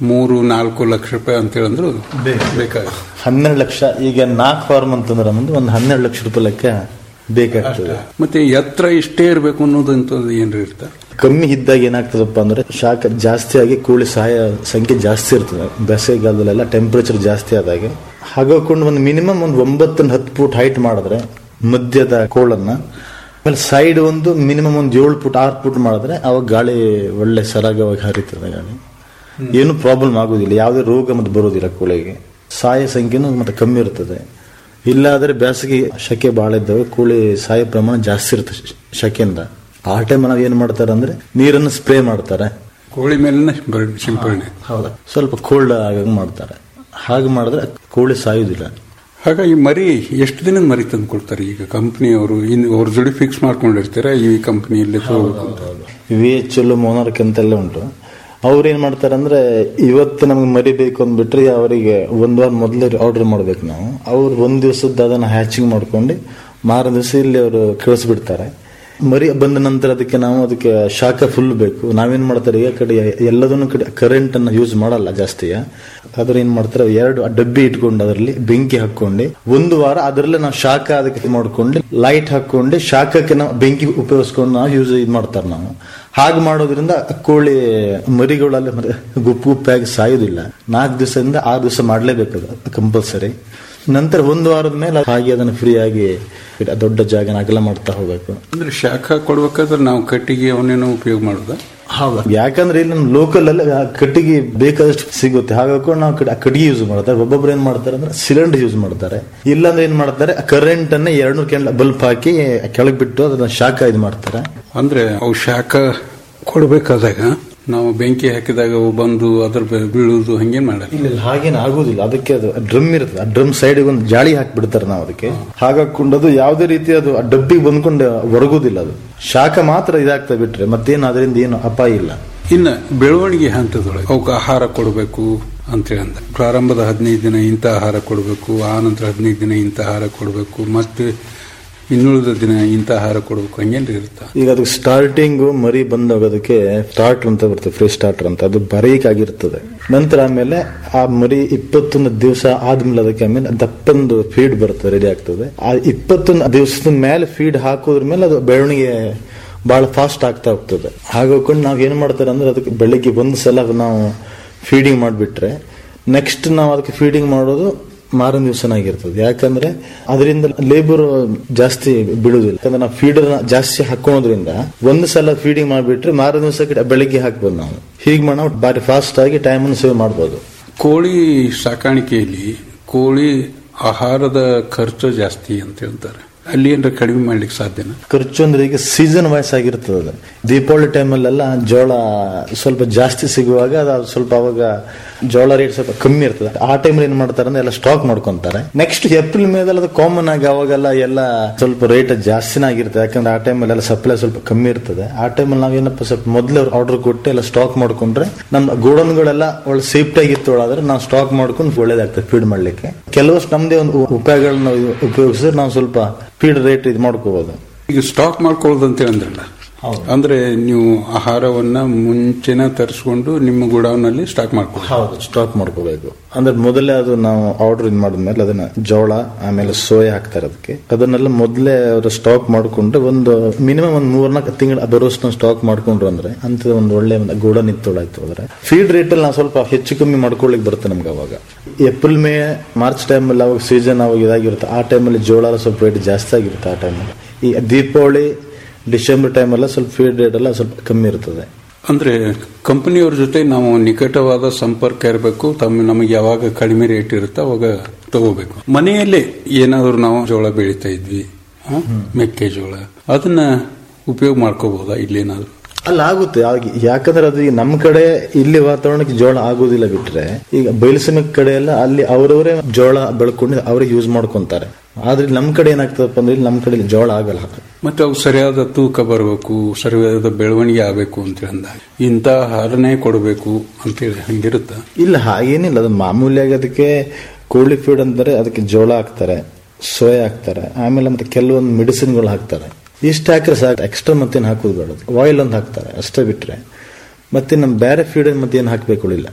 ಮೂರು ನಾಲ್ಕು ಲಕ್ಷ ರೂಪಾಯಿ ಅಂತ ಹೇಳಿದ್ರು ಬೇಕಾಗುತ್ತೆ ಹನ್ನೆರಡು ಲಕ್ಷ ಈಗ ನಾಲ್ಕು ಫಾರ್ಮ್ ಅಂತಂದ್ರೆ ನಮ್ದು ಒಂದು ಹನ್ನೆರಡು ಲಕ್ಷ ರೂಪಾಯಿ ಲೆಕ್ಕ ಬೇಕಾಗ್ತದೆ ಮತ್ತೆ ಎತ್ತರ ಇಷ್ಟೇ ಇರಬೇಕು ಅನ್ನೋದಂತದ್ದು ಏನ್ರಿ ಇರ್ತ ಕಮ್ಮಿ ಇದ್ದಾಗ ಏನಾಗ್ತದಪ್ಪ ಅಂದ್ರೆ ಶಾಖ ಜಾಸ್ತಿ ಆಗಿ ಕೂಳಿ ಸಹಾಯ ಸಂಖ್ಯೆ ಜಾಸ್ತಿ ಇರ್ತದೆ ಬೇಸಿಗೆಗಾಲದಲ್ಲೆಲ್ಲ ಟೆಂಪರೇಚರ್ ಜಾಸ್ತಿ ಆದಾಗ ಹಾಗಾಕೊಂಡು ಒಂದು ಮಿನಿಮಮ್ ಒಂದು ಒಂಬತ್ತರಿಂದ ಹತ್ತು ಫೂಟ್ ಹೈಟ್ ಮಾಡಿದ್ರೆ ಮಧ್ಯದ ಕೋಳನ್ನ ಆಮೇಲೆ ಸೈಡ್ ಒಂದು ಮಿನಿಮಮ್ ಒಂದು ಏಳು ಫುಟ್ ಆರು ಫುಟ್ ಮಾಡಿದ್ರೆ ಅವಾಗ ಗಾಳಿ ಒಳ್ಳೆ ಸರಾಗವಾಗಿ ಹರಿತದೆ ಗಾಳಿ ಏನು ಪ್ರಾಬ್ಲಮ್ ಆಗೋದಿಲ್ಲ ಯಾವುದೇ ರೋಗ ಮತ್ತೆ ಬರೋದಿಲ್ಲ ಕೋಳಿಗೆ ಸಾಯ ಸಂಖ್ಯೆನೂ ಮತ್ತೆ ಕಮ್ಮಿ ಇರ್ತದೆ ಇಲ್ಲಾದ್ರೆ ಬೇಸಿಗೆ ಶಕೆ ಬಹಳ ಇದ್ದಾವೆ ಕೋಳಿ ಸಾಯ ಪ್ರಮಾಣ ಜಾಸ್ತಿ ಇರುತ್ತೆ ಶ- ಶಕೆಯಿಂದ ಆ ಟೈಮ್ ನಾವು ಏನ್ ಮಾಡ್ತಾರೆ ಅಂದ್ರೆ ನೀರನ್ನು ಸ್ಪ್ರೇ ಮಾಡ್ತಾರೆ ಕೋಳಿ ಮೇಲಿನ ಸಿಂಪರಣೆ ಹೌದಾ ಸ್ವಲ್ಪ ಕೋಲ್ಡ್ ಆಗಾಗ ಮಾಡ್ತಾರೆ ಹಾಗೆ ಮಾಡಿದ್ರೆ ಕೋಳಿ ಸಾಯುವುದಿಲ್ಲ ಹಾಗಾಗಿ ಮರಿ ಎಷ್ಟು ದಿನದ ಮರಿ ತಂದು ಕೊಡ್ತಾರೆ ಈಗ ಕಂಪ್ನಿಯವರು ಇನ್ನು ಅವ್ರ ಜೋಡಿ ಫಿಕ್ಸ್ ಮಾಡ್ಕೊಂಡಿರ್ತೀರಾ ಈ ಕಂಪ್ನಿಯಲ್ಲಿ ತಗೋಬೇಕು ಅಂತ ವಿ ಎಚ್ ಎಲ್ ಮೋನಾರ್ಕ್ ಅಂತೆಲ್ಲ ಉಂಟು ಅವ್ರು ಏನ್ ಮಾಡ್ತಾರೆ ಅಂದ್ರೆ ಇವತ್ತು ನಮ್ಗೆ ಮರಿ ಬೇಕು ಅಂದ್ಬಿಟ್ರೆ ಅವರಿಗೆ ಒಂದ್ ವಾರ ಮೊದಲೇ ಆರ್ಡರ್ ಮಾಡ್ಬೇಕು ನಾವು ಅವ್ರು ಒಂದ್ ದಿವಸದ ಅದನ್ನ ಹ್ಯಾಚಿಂಗ್ ಮಾಡ್ಕೊಂಡು ಮಾರ ದಿವಸ ಇಲ್ಲಿ ಅವರು ಕಳಿಸ್ಬಿಡ್ತಾರೆ ಮರಿ ಬಂದ ನಂತರ ಅದಕ್ಕೆ ನಾವು ಅದಕ್ಕೆ ಶಾಖ ಫುಲ್ ಬೇಕು ನಾವೇನ್ ಮಾಡ್ತಾರೆ ಈ ಕಡೆ ಎಲ್ಲದನ್ನು ಕಡೆ ಕರೆಂಟ್ ಅನ್ನ ಯೂಸ್ ಮಾಡಲ್ಲ ಜಾಸ್ತಿ ಅದ್ರ ಏನ್ ಮಾಡ್ತಾರೆ ಎರಡು ಡಬ್ಬಿ ಇಟ್ಕೊಂಡು ಅದರಲ್ಲಿ ಬೆಂಕಿ ಹಾಕೊಂಡು ಒಂದು ವಾರ ಅದರಲ್ಲೇ ನಾವು ಶಾಖ ಅದಕ್ಕೆ ಮಾಡ್ಕೊಂಡು ಲೈಟ್ ಹಾಕೊಂಡು ಶಾಖಕ್ಕೆ ನಾವು ಬೆಂಕಿ ಉಪಯೋಗಿಸ್ಕೊಂಡು ನಾವು ಯೂಸ್ ಇದು ಮಾಡ್ತಾರೆ ನಾವು ಹಾಗೆ ಮಾಡೋದ್ರಿಂದ ಕೋಳಿ ಮರಿಗಳಲ್ಲಿ ಮತ್ತೆ ಗುಪ್ಪು ಗುಪ್ಪಾಗಿ ಸಾಯೋದಿಲ್ಲ ನಾಲ್ಕು ದಿವಸದಿಂದ ಆರು ದಿವಸ ಮಾಡ್ಲೇಬೇಕು ಅದು ಕಂಪಲ್ಸರಿ ನಂತರ ಒಂದು ವಾರದ ಮೇಲೆ ಹಾಗೆ ಅದನ್ನು ಫ್ರೀ ಆಗಿ ದೊಡ್ಡ ಜಾಗನ ಅಗಲ ಮಾಡ್ತಾ ಹೋಗ್ಬೇಕು ಅಂದ್ರೆ ಶಾಖ ಕೊಡ್ಬೇಕಾದ್ರೆ ನಾವು ಕಟ್ಟಿಗೆ ಅವನ್ನೇನೋ ಉಪಯೋಗ ಮಾಡೋದ ಹೌದಾ ಯಾಕಂದ್ರೆ ಇಲ್ಲಿ ನಮ್ಮ ಲೋಕಲ್ ಅಲ್ಲಿ ಆ ಕಟ್ಟಿಗೆ ಬೇಕಾದಷ್ಟು ಸಿಗುತ್ತೆ ಹಾಗಾಗಿ ನಾವು ಕಡ್- ಆ ಕಟ್ಟಿಗೆ ಯೂಸ್ ಮಾಡ್ತಾರೆ ಒಬ್ಬೊಬ್ರು ಏನ್ ಮಾಡ್ತಾರೆ ಅಂದ್ರೆ ಸಿಲಿಂಡರ್ ಯೂಸ್ ಮಾಡ್ತಾರೆ ಇಲ್ಲಾಂದ್ರೆ ಏನ್ ಮಾಡ್ತಾರೆ ಕರೆಂಟ್ ಅನ್ನ ಎರಡ್ನೂರು ಕ್ಯಾಂಡಲ್ ಬಲ್ಬ್ ಹಾಕಿ ಕೆಳಗೆ ಬಿಟ್ಟು ಅದನ್ನ ಶಾಖ ಇದು ಮಾಡ್ತಾರೆ ಅಂದ್ರೆ ಅವು ಶಾಖ ಕೊಡ್ಬೇಕಾದಾಗ ನಾವು ಬೆಂಕಿ ಹಾಕಿದಾಗ ಅವು ಬಂದು ಅದ್ರ ಬೆ- ಬೀಳುದು ಹಂಗೇನ್ ಮಾಡಲ್ಲ ಇಲ್ಲ ಇಲ್ಲ, ಹಾಗೇನು ಆಗುದಿಲ್ಲ ಅದಕ್ಕೆ ಅದು ಡ್ರಮ್ ಇರ್ತದೆ ಆ ಡ್ರಮ್ ಸೈಡ್ ಒಂದು ಜಾಳಿ ಹಾಕ್ಬಿಡ್ತಾರೆ ನಾವು ಅದಕ್ಕೆ ಹಾಗಾಕೊಂಡು ಅದು ಯಾವುದೇ ರೀತಿ ಅದು ಆ ಡಬ್ಬಿಗೆ ಬಂದ್ಕೊಂಡು ಹೊರಗುದಿಲ್ಲ ಅದು ಶಾಖ ಮಾತ್ರ ಇದಾಗ್ತಾ ಬಿಟ್ರೆ ಮತ್ತೇನು ಅದರಿಂದ ಏನು ಅಪಾಯ ಇಲ್ಲ ಇನ್ನ ಬೆಳವಣಿಗೆ ಹಂತದೊಳಗೆ ಅವಕ್ಕೆ ಆಹಾರ ಕೊಡಬೇಕು ಅಂತೇಳಿ ಅಂದ ಪ್ರಾರಂಭದ ಹದಿನೈದು ದಿನ ಇಂಥ ಆಹಾರ ಕೊಡಬೇಕು ಆ ನಂತರ ಹದಿನೈದು ದಿನ ಇಂಥ ಆಹಾರ ಕೊಡಬೇಕು ಮತ್ತೆ ಇನ್ನುಳಿದ ದಿನ ಇಂಥ ಆಹಾರ ಕೊಡಬೇಕು ಹಂಗೇನ್ರಿ ಇರುತ್ತಾ ಈಗ ಅದಕ್ಕೆ ಸ್ಟಾರ್ಟಿಂಗ್ ಮರಿ ಬಂದೋಗೋದಕ್ಕೆ ಸ್ಟಾರ್ಟರ್ ಅಂತ ಬರ್ತದೆ ಫ್ರೀ ಸ್ಟಾರ್ಟರ್ ಅಂತ ಅದು ಬರೀಕ್ ಆಗಿರ್ತದೆ ನಂತರ ಆಮೇಲೆ ಆ ಮರಿ ಇಪ್ಪತ್ತೊಂದು ದಿವಸ ಆದ್ಮೇಲೆ ಅದಕ್ಕೆ ಆಮೇಲೆ ದಪ್ಪಂದು ಫೀಡ್ ಬರ್ತದೆ ರೆಡಿ ಆಗ್ತದೆ ಆ ಇಪ್ಪತ್ತೊಂದು ದಿವಸದ ಮೇಲೆ ಫೀಡ್ ಹಾಕೋದ್ರ ಮೇಲೆ ಅದು ಬೆಳವಣಿಗೆ ಬಹಳ ಫಾಸ್ಟ್ ಆಗ್ತಾ ಹೋಗ್ತದೆ ಹಾಗಾಗಿ ನಾವು ಏನ್ ಮಾಡ್ತಾರೆ ಅಂದ್ರೆ ಅದಕ್ಕೆ ಬೆಳಿಗ್ಗೆ ಒಂದು ಸಲ ನಾವು ಫೀಡಿಂಗ್ ಮಾಡಿಬಿಟ್ರೆ ನೆಕ್ಸ್ಟ್ ನಾವು ಅದಕ್ಕೆ ಫೀಡಿಂಗ್ ಮಾಡೋದು ಮಾರನೇ ದಿವಸನಾಗಿರ್ತದೆ ಯಾಕಂದ್ರೆ ಅದರಿಂದ ಲೇಬರ್ ಜಾಸ್ತಿ ಬೀಳುದಿಲ್ಲ ಯಾಕಂದ್ರೆ ನಾವು ಫೀಡರ್ ಜಾಸ್ತಿ ಹಾಕೋದ್ರಿಂದ ಒಂದು ಸಲ ಫೀಡಿಂಗ್ ಮಾಡಿಬಿಟ್ರೆ ಮಾರನೇ ದಿವಸ ಬೆಳಿಗ್ಗೆ ಹಾಕ್ಬೋದು ನಾವು ಹೀಗೆ ಮಾಡಿ ನಾವು ಬಾರಿ ಫಾಸ್ಟ್ ಆಗಿ ಟೈಮ್ ಅನ್ನು ಸೇವ್ ಮಾಡ್ಬೋದು ಕೋಳಿ ಸಾಕಾಣಿಕೆಯಲ್ಲಿ ಕೋಳಿ ಆಹಾರದ ಖರ್ಚು ಜಾಸ್ತಿ ಅಂತ ಹೇಳ್ತಾರೆ ಅಲ್ಲಿ ಏನಾರ ಕಡಿಮೆ ಮಾಡ್ಲಿಕ್ಕೆ ಸಾಧ್ಯನಾ ಖರ್ಚು ಅಂದ್ರೆ ಈಗ ಸೀಸನ್ ವೈಸ್ ಆಗಿರ್ತದೆ ಅದು. ದೀಪಾವಳಿ ಟೈಮಲ್ಲೆಲ್ಲ ಜೋಳ ಸ್ವಲ್ಪ ಜಾಸ್ತಿ ಸಿಗುವಾಗ ಅದು ಸ್ವಲ್ಪ ಅವಾಗ ಜೋಳ ರೇಟ್ ಸ್ವಲ್ಪ ಕಮ್ಮಿ ಇರ್ತದೆ ಆ ಟೈಮ್ ಏನ್ ಮಾಡ್ತಾರೆ ಅಂದ್ರೆ ಎಲ್ಲ ಸ್ಟಾಕ್ ಮಾಡ್ಕೊಂತಾರೆ ನೆಕ್ಸ್ಟ್ ಏಪ್ರಿಲ್ ಮೇದಲ್ಲಿ ಅದು ಕಾಮನ್ ಆಗಿ ಅವಾಗೆಲ್ಲ ಎಲ್ಲ ಸ್ವಲ್ಪ ರೇಟ್ ಜಾಸ್ತಿನೇ ಆಗಿರ್ತದೆ ಯಾಕಂದ್ರೆ ಆ ಟೈಮಲ್ಲಿ ಎಲ್ಲ ಸಪ್ಲೈ ಸ್ವಲ್ಪ ಕಮ್ಮಿ ಇರ್ತದೆ ಆ ಟೈಮಲ್ಲಿ ನಾವೇನಪ್ಪ ಸ್ವಲ್ಪ ಮೊದಲೇ ಆರ್ಡರ್ ಕೊಟ್ಟು ಎಲ್ಲ ಸ್ಟಾಕ್ ಮಾಡ್ಕೊಂಡ್ರೆ ನಮ್ಮ ಗೋಡನ್ಗಳೆಲ್ಲ ಒಳ್ಳೆ ಸೇಫ್ಟಿ ಆಗಿತ್ತು ಆದ್ರೆ ನಾವು ಸ್ಟಾಕ್ ಮಾಡ್ಕೊಂಡು ಒಳ್ಳೇದಾಗ್ತದೆ ಫೀಡ್ ಮಾಡ್ಲಿಕ್ಕೆ ಕೆಲವಷ್ಟು ನಮ್ದೇ ಒಂದು ಉಪಾಯಗಳನ್ನ ಉಪಯೋಗಿಸಿದ್ರೆ ನಾವು ಸ್ವಲ್ಪ ಫೀಡ್ ರೇಟ್ ಇದು ಮಾಡ್ಕೋಬಹುದು ಈಗ ಸ್ಟಾಕ್ ಮಾಡ್ಕೊಳ್ಳೋದು ಅಂತ ಅಂದ್ರಲ್ಲ ಅಂದ್ರೆ ನೀವು ಆಹಾರವನ್ನ ಮುಂಚೆನ ತರಿಸ್ಕೊಂಡು ನಿಮ್ಮ ಗುಡಾವ್ನಲ್ಲಿ ಸ್ಟಾಕ್ ಮಾಡ್ಕೊಳ್ಳಿ ಹೌದು ಸ್ಟಾಕ್ ಮಾಡ್ಕೋಬೇಕು ಅಂದ್ರೆ ಮೊದಲೇ ಅದು ನಾವು ಆರ್ಡರ್ ಇದು ಮಾಡಿದ್ಮೇಲೆ ಅದನ್ನ ಜೋಳ ಆಮೇಲೆ ಸೋಯಾ ಹಾಕ್ತಾರೆ ಅದಕ್ಕೆ ಅದನ್ನೆಲ್ಲ ಮೊದಲೇ ಅವರು ಸ್ಟಾಕ್ ಮಾಡ್ಕೊಂಡು ಒಂದು ಮಿನಿಮಮ್ ಒಂದು ಮೂರ್ನಾಲ್ಕು ತಿಂಗಳು ಬರೋಷ್ಟು ಸ್ಟಾಕ್ ಮಾಡ್ಕೊಂಡ್ರು ಅಂದ್ರೆ ಅಂತ ಒಂದು ಒಳ್ಳೆ ಒಂದು ಗೋಡ ನಿತ್ತೋಳಾಯ್ತು ಅಂದ್ರೆ ಫೀಡ್ ರೇಟ್ ಅಲ್ಲಿ ನಾವು ಸ್ವಲ್ಪ ಹೆಚ್ಚು ಕಮ್ಮಿ ಮಾಡ್ಕೊಳ್ಳಿಕ್ ಬರುತ್ತೆ ನಮ್ಗೆ ಅವಾಗ ಏಪ್ರಿಲ್ ಮೇ ಮಾರ್ಚ್ ಟೈಮಲ್ಲಿ ಅವಾಗ ಸೀಸನ್ ಅವಾಗ ಇದಾಗಿರುತ್ತೆ ಆ ಟೈಮಲ್ಲಿ ಜೋಳ ಎಲ್ಲ ಸ್ವಲ್ಪ ರೇಟ್ ಜಾಸ್ತಿ ಆಗಿರುತ್ತೆ ಆ ಟೈಮಲ್ಲಿ ಈ ದೀಪಾವಳಿ ಡಿಸೆಂಬರ್ ಟೈಮಲ್ಲ ಸ್ವಲ್ಪ ಫೀಡ್ ರೇಟ್ ಎಲ್ಲ ಸ್ವಲ್ಪ ಕಮ್ಮಿ ಇರ್ತದೆ ಅಂದ್ರೆ ಕಂಪನಿಯವ್ರ ಜೊತೆ ನಾವು ನಿಕಟವಾದ ಸಂಪರ್ಕ ಇರಬೇಕು ತಮ್ಮ ನಮಗೆ ಯಾವಾಗ ಕಡಿಮೆ ರೇಟ್ ಇರುತ್ತೆ ಅವಾಗ ತಗೋಬೇಕು ಮನೆಯಲ್ಲೇ ಏನಾದ್ರು ನಾವು ಜೋಳ ಬೆಳೀತಾ ಇದ್ವಿ ಆ, ಮೆಕ್ಕೆಜೋಳ ಅದನ್ನ ಉಪಯೋಗ ಮಾಡ್ಕೋಬಹುದಾ ಇಲ್ಲೇನಾದ್ರು ಅಲ್ಲ ಆಗುತ್ತೆ ಆಗಿ ಯಾಕಂದ್ರೆ ಅದು ಈ ನಮ್ಮ ಕಡೆ ಇಲ್ಲಿ ವಾತಾವರಣಕ್ಕೆ ಜೋಳ ಆಗೋದಿಲ್ಲ ಬಿಟ್ರೆ ಈಗ ಬಯಲುಸೀಮೆ ಕಡೆ ಎಲ್ಲ ಅಲ್ಲಿ ಅವರವರೇ ಜೋಳ ಬೆಳ್ಕೊಂಡು ಅವ್ರಿಗೆ ಯೂಸ್ ಮಾಡ್ಕೊಂತಾರೆ ಆದ್ರೆ ನಮ್ಮ ಕಡೆ ಏನಾಗ್ತದಪ್ಪ ಅಂದ್ರೆ ಇಲ್ಲಿ ನಮ್ಮ ಕಡೆ ಇಲ್ಲಿ ಜೋಳ ಆಗಲ್ಲ ಮತ್ತೆ ಅವು ಸರಿಯಾದ ತೂಕ ಬರಬೇಕು ಸರಿಯಾದ ಬೆಳವಣಿಗೆ ಆಗಬೇಕು ಅಂತ ಅಂದಾಗ ಇಂಥ ಆಹಾರನೇ ಕೊಡಬೇಕು ಅಂತೇಳಿ ಹಂಗಿರುತ್ತ ಇಲ್ಲ ಹಾಗೇನಿಲ್ಲ ಅದು ಮಾಮೂಲಿಯಾಗಿ ಅದಕ್ಕೆ ಕೋಳಿ ಫೀಡ್ ಅಂದರೆ ಅದಕ್ಕೆ ಜೋಳ ಹಾಕ್ತಾರೆ ಸೋಯಾ ಹಾಕ್ತಾರೆ ಆಮೇಲೆ ಮತ್ತೆ ಕೆಲವೊಂದು ಮೆಡಿಸಿನ್ಗಳು ಹಾಕ್ತಾರೆ ಇಷ್ಟು ಹಾಕಿದ್ರೆ ಸಾಕು ಎಕ್ಸ್ಟ್ರಾ ಮತ್ತೇನು ಹಾಕೋದು ಬೇಡ ಆಯಿಲ್ ಒಂದು ಹಾಕ್ತಾರೆ ಅಷ್ಟೇ ಬಿಟ್ರೆ ಮತ್ತೆ ನಮ್ಮ ಬೇರೆ ಫೀಡ್ ಮತ್ತೇನು ಹಾಕಬೇಕು ಇಲ್ಲ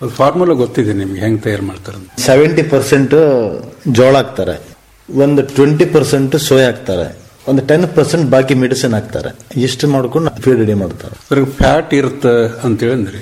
ಅದು ಫಾರ್ಮುಲಾ ಗೊತ್ತಿದೆ ನಿಮ್ಗೆ ಹೆಂಗ್ ತಯಾರು ಮಾಡ್ತಾರೆ ಅಂತ. ಸೆವೆಂಟಿ ಪರ್ಸೆಂಟ್ ಜೋಳ ಹಾಕ್ತಾರೆ ಒಂದು ಟ್ವೆಂಟಿ ಪರ್ಸೆಂಟ್ ಸೋಯಾ ಹಾಕ್ತಾರೆ ಒಂದು ಟೆನ್ ಪರ್ಸೆಂಟ್ ಬಾಕಿ ಮೆಡಿಸಿನ್ ಹಾಕ್ತಾರೆ ಇಷ್ಟು ಮಾಡ್ಕೊಂಡು ಫೀಡ್ ರೆಡಿ ಮಾಡ್ತಾರೆ ಅದ್ರಾಗ ಫ್ಯಾಟ್ ಇರುತ್ತೆ ಅಂತ ಹೇಳಿದ್ರಿ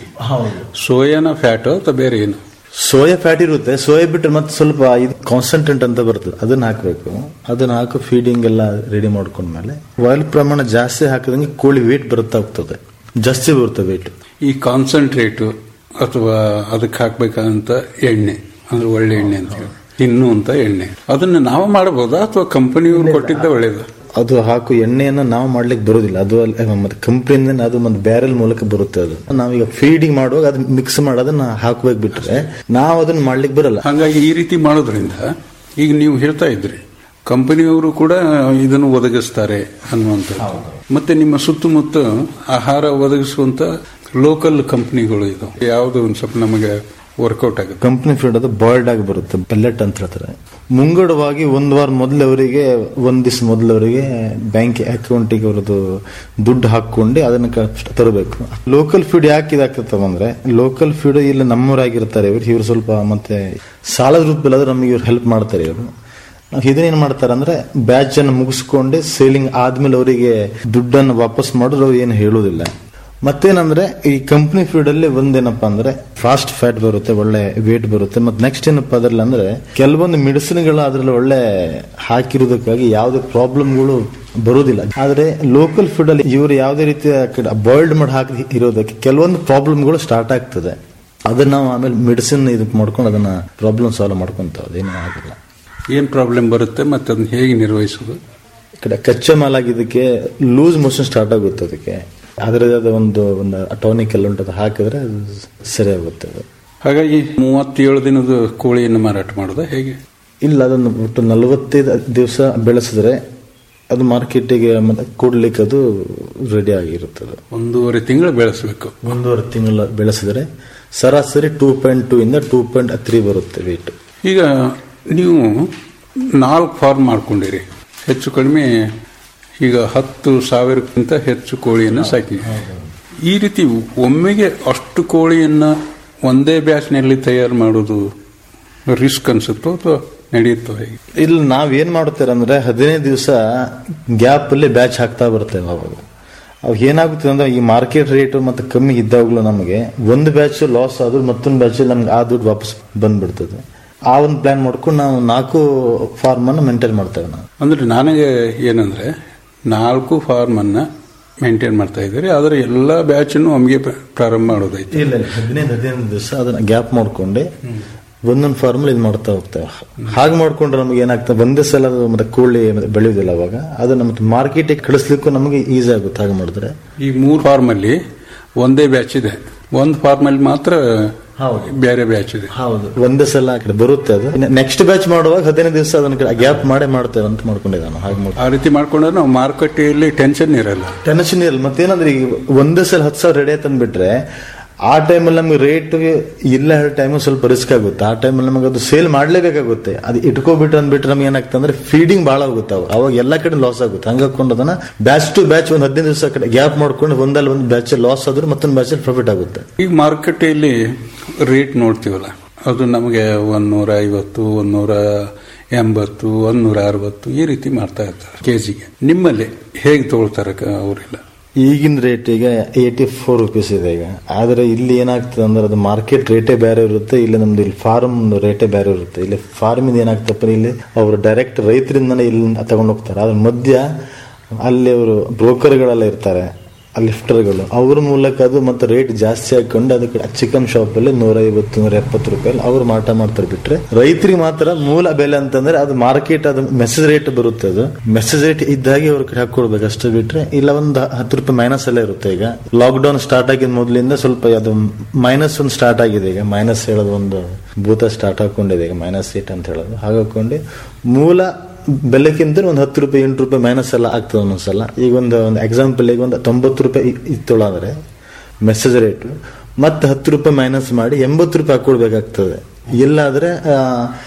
ಸೋಯಾನ ಫ್ಯಾಟ್ ಅಥವಾ ಬೇರೆ ಏನು ಸೋಯಾ ಫ್ಯಾಟ್ ಇರುತ್ತೆ ಸೋಯಾ ಬಿಟ್ಟರೆ ಮತ್ತೆ ಸ್ವಲ್ಪ ಇದು ಕಾನ್ಸಂಟ್ರೇಟ್ ಅಂತ ಬರ್ತದೆ ಅದನ್ನ ಹಾಕಬೇಕು ಅದನ್ನ ಹಾಕಿ ಫೀಡಿಂಗ್ ಎಲ್ಲ ರೆಡಿ ಮಾಡ್ಕೊಂಡ್ಮೇಲೆ ಆಯಿಲ್ ಪ್ರಮಾಣ ಜಾಸ್ತಿ ಹಾಕಿದಂಗೆ ಕೋಳಿ ವೇಟ್ ಬರುತ್ತಾ ಹೋಗ್ತದೆ ಜಾಸ್ತಿ ಬರುತ್ತೆ ವೇಟ್ ಈ ಕಾನ್ಸಂಟ್ರೇಟ್ ಅಥವಾ ಅದಕ್ಕೆ ಹಾಕ್ಬೇಕಂತ ಎಣ್ಣೆ ಅಂದ್ರೆ ಒಳ್ಳೆ ಎಣ್ಣೆ ಅಂತ ಹೇಳಿ ತಿನ್ನು ಅಂತ ಎಣ್ಣೆ ಅದನ್ನ ನಾವು ಮಾಡಬಹುದಾ ಅಥವಾ ಕಂಪನಿಯವರು ಕೊಟ್ಟಿದ್ದ ಒಳ್ಳೇದು ಅದು ಹಾಕು ಎಣ್ಣೆಯನ್ನ ನಾವು ಮಾಡ್ಲಿಕ್ಕೆ ಬರೋದಿಲ್ಲ ಅದು ಅಲ್ಲ- ಮತ್ತೆ ಕಂಪ್ನಿಯಿಂದ ಅದು ಒಂದು ಬ್ಯಾರೆಲ್ ಮೂಲಕ ಬರುತ್ತೆ ಅದು ನಾವೀಗ ಫೀಡಿಂಗ್ ಮಾಡುವಾಗ ಅದು ಮಿಕ್ಸ್ ಮಾಡೋದನ್ನ ಹಾಕ್ಬೇಕು ಬಿಟ್ರೆ ನಾವು ಅದನ್ನ ಮಾಡ್ಲಿಕ್ಕೆ ಬರಲ್ಲ ಹಾಗಾಗಿ ಈ ರೀತಿ ಮಾಡೋದ್ರಿಂದ ಈಗ ನೀವು ಹೇಳ್ತಾ ಇದ್ರಿ ಕಂಪನಿಯವರು ಕೂಡ ಇದನ್ನು ಒದಗಿಸ್ತಾರೆ ಅನ್ನುವಂಥದ್ದು ಮತ್ತೆ ನಿಮ್ಮ ಸುತ್ತಮುತ್ತ ಆಹಾರ ಒದಗಿಸುವಂತ ಲೋಕಲ್ ಕಂಪನಿಗಳು ಇದು ಯಾವುದು ಒಂದು ಸ್ವಲ್ಪ ನಮಗೆ ವರ್ಕೌಟ್ ಆಗುತ್ತೆ ಕಂಪ್ನಿ ಫೀಡ್ ಅದು ಬಾಯ್ಲ್ಡ್ ಆಗಿ ಬರುತ್ತೆ ಪೆಲ್ಲೆಟ್ ಅಂತ ಹೇಳ್ತಾರೆ ಮುಂಗಡವಾಗಿ ಒಂದ್ ವಾರ ಮೊದಲವರಿಗೆ ಒಂದ್ ದಿವಸ ಮೊದಲವರಿಗೆ ಬ್ಯಾಂಕ್ ಅಕೌಂಟಿಗೆ ಅವರದು ದುಡ್ಡು ಹಾಕೊಂಡು ಅದನ್ನ ಕ- ತರಬೇಕು ಲೋಕಲ್ ಫೀಡ್ ಯಾಕೆ ಇದಾಗ್ತದೆ ಅಂದ್ರೆ ಲೋಕಲ್ ಫೀಡ್ ಇಲ್ಲಿ ನಮ್ಮವರಾಗಿರ್ತಾರೆ ಇವ್ರು ಇವ್ರು ಸ್ವಲ್ಪ ಮತ್ತೆ ಸಾಲದ ರೂಪದಲ್ಲಿ ಆದ್ರೆ ನಮಗೆ ಇವ್ರು ಹೆಲ್ಪ್ ಮಾಡ್ತಾರೆ ಇವರು ನಾವು ಇದನ್ನೇನ್ ಮಾಡ್ತಾರೆ ಅಂದ್ರೆ ಬ್ಯಾಚ್ ಅನ್ನು ಮುಗಿಸ್ಕೊಂಡು ಸೇಲಿಂಗ್ ಆದ್ಮೇಲೆ ಅವರಿಗೆ ದುಡ್ಡನ್ನು ವಾಪಸ್ ಮಾಡಿದ್ರೆ ಅವ್ರು ಏನು ಹೇಳೋದಿಲ್ಲ ಮತ್ತೇನಂದ್ರೆ ಈ ಕಂಪ್ನಿ ಫೀಡ್ ಅಲ್ಲಿ ಒಂದೇನಪ್ಪ ಅಂದ್ರೆ ಫಾಸ್ಟ್ ಫ್ಯಾಟ್ ಬರುತ್ತೆ ಒಳ್ಳೆ ವೇಟ್ ಬರುತ್ತೆ ಮತ್ತೆ ನೆಕ್ಸ್ಟ್ ಏನಪ್ಪ ಅದ್ರಲ್ಲಿ ಅಂದ್ರೆ ಕೆಲವೊಂದು ಮೆಡಿಸಿನ್ಗಳು ಅದ್ರಲ್ಲಿ ಒಳ್ಳೆ ಹಾಕಿರೋದಕ್ಕಾಗಿ ಯಾವುದೇ ಪ್ರಾಬ್ಲಮ್ಗಳು ಬರುವುದಿಲ್ಲ ಆದ್ರೆ ಲೋಕಲ್ ಫುಡ್ ಅಲ್ಲಿ ಇವರು ಯಾವುದೇ ರೀತಿಯ ಬಾಯ್ಲ್ಡ್ ಮಾಡಿ ಹಾಕಿ ಇರೋದಕ್ಕೆ ಕೆಲವೊಂದು ಪ್ರಾಬ್ಲಮ್ಗಳು ಸ್ಟಾರ್ಟ್ ಆಗ್ತದೆ ಅದನ್ನ ನಾವು ಆಮೇಲೆ ಮೆಡಿಸಿನ್ ಇದಕ್ಕೆ ಮಾಡ್ಕೊಂಡು ಅದನ್ನ ಪ್ರಾಬ್ಲಮ್ ಸಾಲ್ವ್ ಮಾಡ್ಕೊಂತ ಅದೇನೂ ಆಗಿಲ್ಲ ಏನ್ ಪ್ರಾಬ್ಲಮ್ ಬರುತ್ತೆ ಮತ್ತೆ ಅದನ್ನ ಹೇಗೆ ನಿರ್ವಹಿಸೋದು ಈ ಕಡೆ ಕಚ್ಚಾ ಮಾಲ್ ಆಗಿದ್ದಕ್ಕೆ ಲೂಸ್ ಮೋಷನ್ ಸ್ಟಾರ್ಟ್ ಆಗುತ್ತೆ ಅದಕ್ಕೆ ಅದರದ್ದು ಒಂದು ಒಂದು ಟಾನಿಕ್ ಎಲ್ಲ ಉಂಟು ಅದು ಹಾಕಿದ್ರೆ ಅದು ಸರಿ ಆಗುತ್ತೆ ಅದು ಹಾಗಾಗಿ ಮೂವತ್ತೇಳು ದಿನದ ಕೋಳಿಯನ್ನು ಮಾರಾಟ ಮಾಡೋದು ಹೇಗೆ ಇಲ್ಲ ಅದನ್ನು ಒಟ್ಟು ನಲವತ್ತೈದು ದಿವಸ ಬೆಳೆಸಿದ್ರೆ ಅದು ಮಾರ್ಕೆಟಿಗೆ ಮತ್ತೆ ಕೊಡ್ಲಿಕ್ಕೆ ಅದು ರೆಡಿ ಆಗಿರುತ್ತದೆ ಒಂದೂವರೆ ತಿಂಗಳು ಬೆಳೆಸಬೇಕು ಒಂದೂವರೆ ತಿಂಗಳ ಬೆಳೆಸಿದ್ರೆ ಸರಾಸರಿ ಟೂ ಪಾಯಿಂಟ್ ಟೂ ಇಂದ ಟೂ ಪಾಯಿಂಟ್ ತ್ರೀ ಬರುತ್ತೆ ವೇಟ್ ಈಗ ನೀವು ನಾಲ್ಕು ಫಾರ್ಮ್ ಮಾಡ್ಕೊಂಡಿರಿ ಹೆಚ್ಚು ಕಡಿಮೆ ಈಗ ಹತ್ತು ಸಾವಿರಕ್ಕಿಂತ ಹೆಚ್ಚು ಕೋಳಿಯನ್ನು ಸಾಕಿ ಈ ರೀತಿ ಒಮ್ಮೆಗೆ ಅಷ್ಟು ಕೋಳಿಯನ್ನ ಒಂದೇ ಬ್ಯಾಚ್ನಲ್ಲಿ ತಯಾರು ಮಾಡೋದು ರಿಸ್ಕ್ ಅನ್ಸುತ್ತೋ ಅಥವಾ ನಡೆಯುತ್ತೋ ಹೇಗೆ ಇಲ್ಲಿ ನಾವ್ ಏನ್ ಮಾಡ್ತೇವೆ ಅಂದ್ರೆ ಹದಿನೈದು ದಿವಸ ಗ್ಯಾಪ್ ಅಲ್ಲಿ ಬ್ಯಾಚ್ ಹಾಕ್ತಾ ಬರ್ತೇವೆ ಅವಾಗ ಅವಾಗ ಏನಾಗುತ್ತೆ ಅಂದ್ರೆ ಈ ಮಾರ್ಕೆಟ್ ರೇಟ್ ಮತ್ತೆ ಕಮ್ಮಿ ಇದ್ದಾಗಲೂ ನಮಗೆ ಒಂದು ಬ್ಯಾಚ್ ಲಾಸ್ ಆದ್ರೂ ಮತ್ತೊಂದು ಬ್ಯಾಚ್ ನಮ್ಗೆ ಆ ದುಡ್ಡು ವಾಪಸ್ ಬಂದ್ಬಿಡ್ತದೆ ಆ ಒಂದು ಪ್ಲಾನ್ ಮಾಡ್ಕೊಂಡು ನಾವು ನಾಲ್ಕು ಫಾರ್ಮ್ ಅನ್ನು ಮೇಂಟೈನ್ ಮಾಡ್ತೇವೆ ನಾವು ಅಂದ್ರೆ ನನಗೆ ಏನಂದ್ರೆ ನಾಲ್ಕು ಫಾರ್ಮ್ ಅನ್ನ ಮೇಂಟೈನ್ ಮಾಡ್ತಾ ಇದ್ದೀರಿ ಆದರೆ ಎಲ್ಲ ಬ್ಯಾಚನ್ನು ಒಮ್ಮೆಗೆ ಪ್ರ- ಪ್ರಾರಂಭ ಮಾಡೋದೈತೆ ಇಲ್ಲ ಇಲ್ಲ ಹದಿನೈದು ಹದಿನೈದು ದಿವಸ ಅದನ್ನ ಗ್ಯಾಪ್ ಮಾಡ್ಕೊಂಡು ಒಂದೊಂದು ಫಾರ್ಮಲ್ ಇದು ಮಾಡ್ತಾ ಹೋಗ್ತೇವೆ ಹಾಗೆ ಮಾಡ್ಕೊಂಡ್ರೆ ನಮಗೆ ಏನಾಗ್ತದೆ ಒಂದೇ ಸಲ ಅದು ಮತ್ತೆ ಕೋಳಿ ಮತ್ತೆ ಬೆಳೆಯುವುದಿಲ್ಲ ಅವಾಗ ಅದನ್ನ ಮತ್ತೆ ಮಾರ್ಕೆಟಿಗೆ ಕಳಿಸ್ಲಿಕ್ಕೂ ನಮಗೆ ಈಸಿ ಆಗುತ್ತೆ ಹಾಗೆ ಮಾಡಿದ್ರೆ ಈ ಮೂರು ಫಾರ್ಮ್ ಅಲ್ಲಿ ಒಂದೇ ಬ್ಯಾಚ್ ಇದೆ ಒಂದು ಫಾರ್ಮ್ ಅಲ್ಲಿ ಮಾತ್ರ ಬೇರೆ ಬ್ಯಾಚ್ ಇದೆ ಹೌದು ಒಂದೇ ಸಲ ಆ ಕಡೆ ಬರುತ್ತೆ ಅದು ನೆಕ್ಸ್ಟ್ ಬ್ಯಾಚ್ ಮಾಡುವಾಗ ಹದಿನೈದು ದಿವಸ ಅದನ್ನ ಗ್ಯಾಪ್ ಮಾಡೇ ಮಾಡ್ತೇವೆ ಅಂತ ಮಾಡ್ಕೊಂಡಿದ್ದಾನು ಹಾಗೆ ಮಾಡಿ ಆ ರೀತಿ ಮಾಡ್ಕೊಂಡ್ರೆ ನಾವು ಮಾರುಕಟ್ಟೆಯಲ್ಲಿ ಟೆನ್ಷನ್ ಇರಲ್ಲ ಟೆನ್ಷನ್ ಇರಲ್ಲ ಮತ್ತೇನಂದ್ರೆ ಈಗ ಒಂದೇ ಸಲ ಹತ್ತು ಸಾವಿರ ರೆಡಿ ತಂದ್ಬಿಟ್ರೆ ಆ ಟೈಮಲ್ಲಿ ನಮ್ಗೆ ರೇಟ್ ಇಲ್ಲ ಹೇಳೋ ಟೈಮ್ ಸ್ವಲ್ಪ ರಿಸ್ಕ್ ಆಗುತ್ತೆ ಆ ಟೈಮಲ್ಲಿ ನಮಗೆ ಅದು ಸೇಲ್ ಮಾಡ್ಲೇಬೇಕಾಗುತ್ತೆ ಅದು ಇಟ್ಕೋಬಿಟ್ರೆ ಅಂದ್ಬಿಟ್ರೆ ನಮ್ಗೆ ಏನಾಗ್ತದೆ ಅಂದ್ರೆ ಫೀಡಿಂಗ್ ಭಾಳ ಆಗುತ್ತೆ ಅವಾಗ ಅವಾಗ ಎಲ್ಲ ಕಡೆ ಲಾಸ್ ಆಗುತ್ತೆ ಹಂಗೆ ಹಾಕೊಂಡು ಅದನ್ನ ಬ್ಯಾಚ್ ಟು ಬ್ಯಾಚ್ ಒಂದು ಹದಿನೈದು ದಿವಸ ಕಡೆ ಗ್ಯಾಪ್ ಮಾಡ್ಕೊಂಡು ಒಂದಲ್ಲಿ ಒಂದು ಬ್ಯಾಚ್ ಲಾಸ್ ಆದ್ರೆ ಮತ್ತೊಂದು ಬ್ಯಾಚ್ ಪ್ರಾಫಿಟ್ ಆಗುತ್ತೆ ಈಗ ಮಾರುಕಟ್ಟೆಯಲ್ಲಿ ರೇಟ್ ನೋಡ್ತೀವಲ್ಲ ಅದು ನಮಗೆ ಒಂದೂರ ಐವತ್ತು ಒಂದೂರ ಎಂಬತ್ತು ಒಂದೂರ ಅರವತ್ತು ಈ ರೀತಿ ಮಾಡ್ತಾ ಇರ್ತಾರೆ ಕೆಜಿಗೆ ನಿಮ್ಮಲ್ಲಿ ಹೇಗೆ ತಗೊಳ್ತಾರೆ ಕ- ಅವರೆಲ್ಲ ಈಗಿನ ರೇಟಿಗೆ ಏಯ್ಟಿ ಫೋರ್ ರುಪೀಸ್ ಇದೆ ಈಗ ಆದ್ರೆ ಇಲ್ಲಿ ಏನಾಗ್ತದೆ ಅಂದ್ರೆ ಅದು ಮಾರ್ಕೆಟ್ ರೇಟೇ ಬೇರೆ ಇರುತ್ತೆ ಇಲ್ಲಿ ನಮ್ದು ಇಲ್ಲಿ ಫಾರ್ಮ್ ರೇಟೇ ಬೇರೆ ಇರುತ್ತೆ ಇಲ್ಲಿ ಫಾರ್ಮ್ ಇಂದ ಏನಾಗ್ತಪ್ಪ ಇಲ್ಲಿ ಅವರು ಡೈರೆಕ್ಟ್ ರೈತರಿಂದನೇ ಇಲ್ಲಿ ತಗೊಂಡು ಹೋಗ್ತಾರೆ ಅದ್ರ ಮಧ್ಯ ಅಲ್ಲಿ ಅವರು ಬ್ರೋಕರ್ಗಳೆಲ್ಲ ಇರ್ತಾರೆ ಆ ಲಿಫ್ಟರ್ಗಳು ಅವ್ರ ಮೂಲಕ ಅದು ಮತ್ತೆ ರೇಟ್ ಜಾಸ್ತಿ ಹಾಕೊಂಡು ಅದಕ್ಕೆ ಚಿಕನ್ ಶಾಪ್ ಅಲ್ಲಿ ನೂರ ಐವತ್ತು ನೂರ ಎಪ್ಪತ್ತು ರೂಪಾಯಿ ಅವರು ಮಾರಾಟ ಮಾಡ್ತಾರೆ ಬಿಟ್ರೆ ರೈತರಿಗೆ ಮಾತ್ರ ಮೂಲ ಬೆಲೆ ಅಂತಂದ್ರೆ ಅದು ಮಾರ್ಕೆಟ್ ಅದು ಮೆಸೇಜ್ ರೇಟ್ ಬರುತ್ತೆ ಅದು ಮೆಸೇಜ್ ರೇಟ್ ಇದ್ದಾಗೆ ಅವ್ರ ಕಡೆ ಹಾಕೊಡ್ಬೇಕು ಅಷ್ಟೇ ಬಿಟ್ರೆ ಇಲ್ಲ ಒಂದು ಹತ್ತು ರೂಪಾಯಿ ಮೈನಸ್ ಎಲ್ಲ ಇರುತ್ತೆ ಈಗ ಲಾಕ್ ಡೌನ್ ಸ್ಟಾರ್ಟ್ ಆಗಿದ ಮೊದಲಿಂದ ಸ್ವಲ್ಪ ಅದು ಮೈನಸ್ ಒಂದು ಸ್ಟಾರ್ಟ್ ಆಗಿದೆ ಈಗ ಮೈನಸ್ ಹೇಳೋದು ಒಂದು ಭೂತ ಸ್ಟಾರ್ಟ್ ಹಾಕೊಂಡಿದೆ ಈಗ ಮೈನಸ್ ರೇಟ್ ಅಂತ ಹೇಳೋದು ಹಾಗಾಕೊಂಡು ಮೂಲ ಬೆಲೆಕ್ಕಿಂತ ಒಂದು ಹತ್ತು ರೂಪಾಯಿ ಎಂಟು ರೂಪಾಯಿ ಮೈನಸ್ ಎಲ್ಲ ಆಗ್ತದೆ ಒಂದೊಂದ್ಸಲ ಈಗ ಒಂದು ಒಂದು ಎಕ್ಸಾಂಪಲ್ ಈಗ ಒಂದು ತೊಂಬತ್ತು ರೂಪಾಯಿ ಇತ್ತೊಳಾದ್ರೆ ಮೆಸೇಜ್ ರೇಟ್ ಮತ್ತೆ ಹತ್ತು ರೂಪಾಯಿ ಮೈನಸ್ ಮಾಡಿ ಎಂಬತ್ತು ರೂಪಾಯಿ ಹಾಕೊಡ್ಬೇಕಾಗ್ತದೆ ಇಲ್ಲಾದ್ರೆ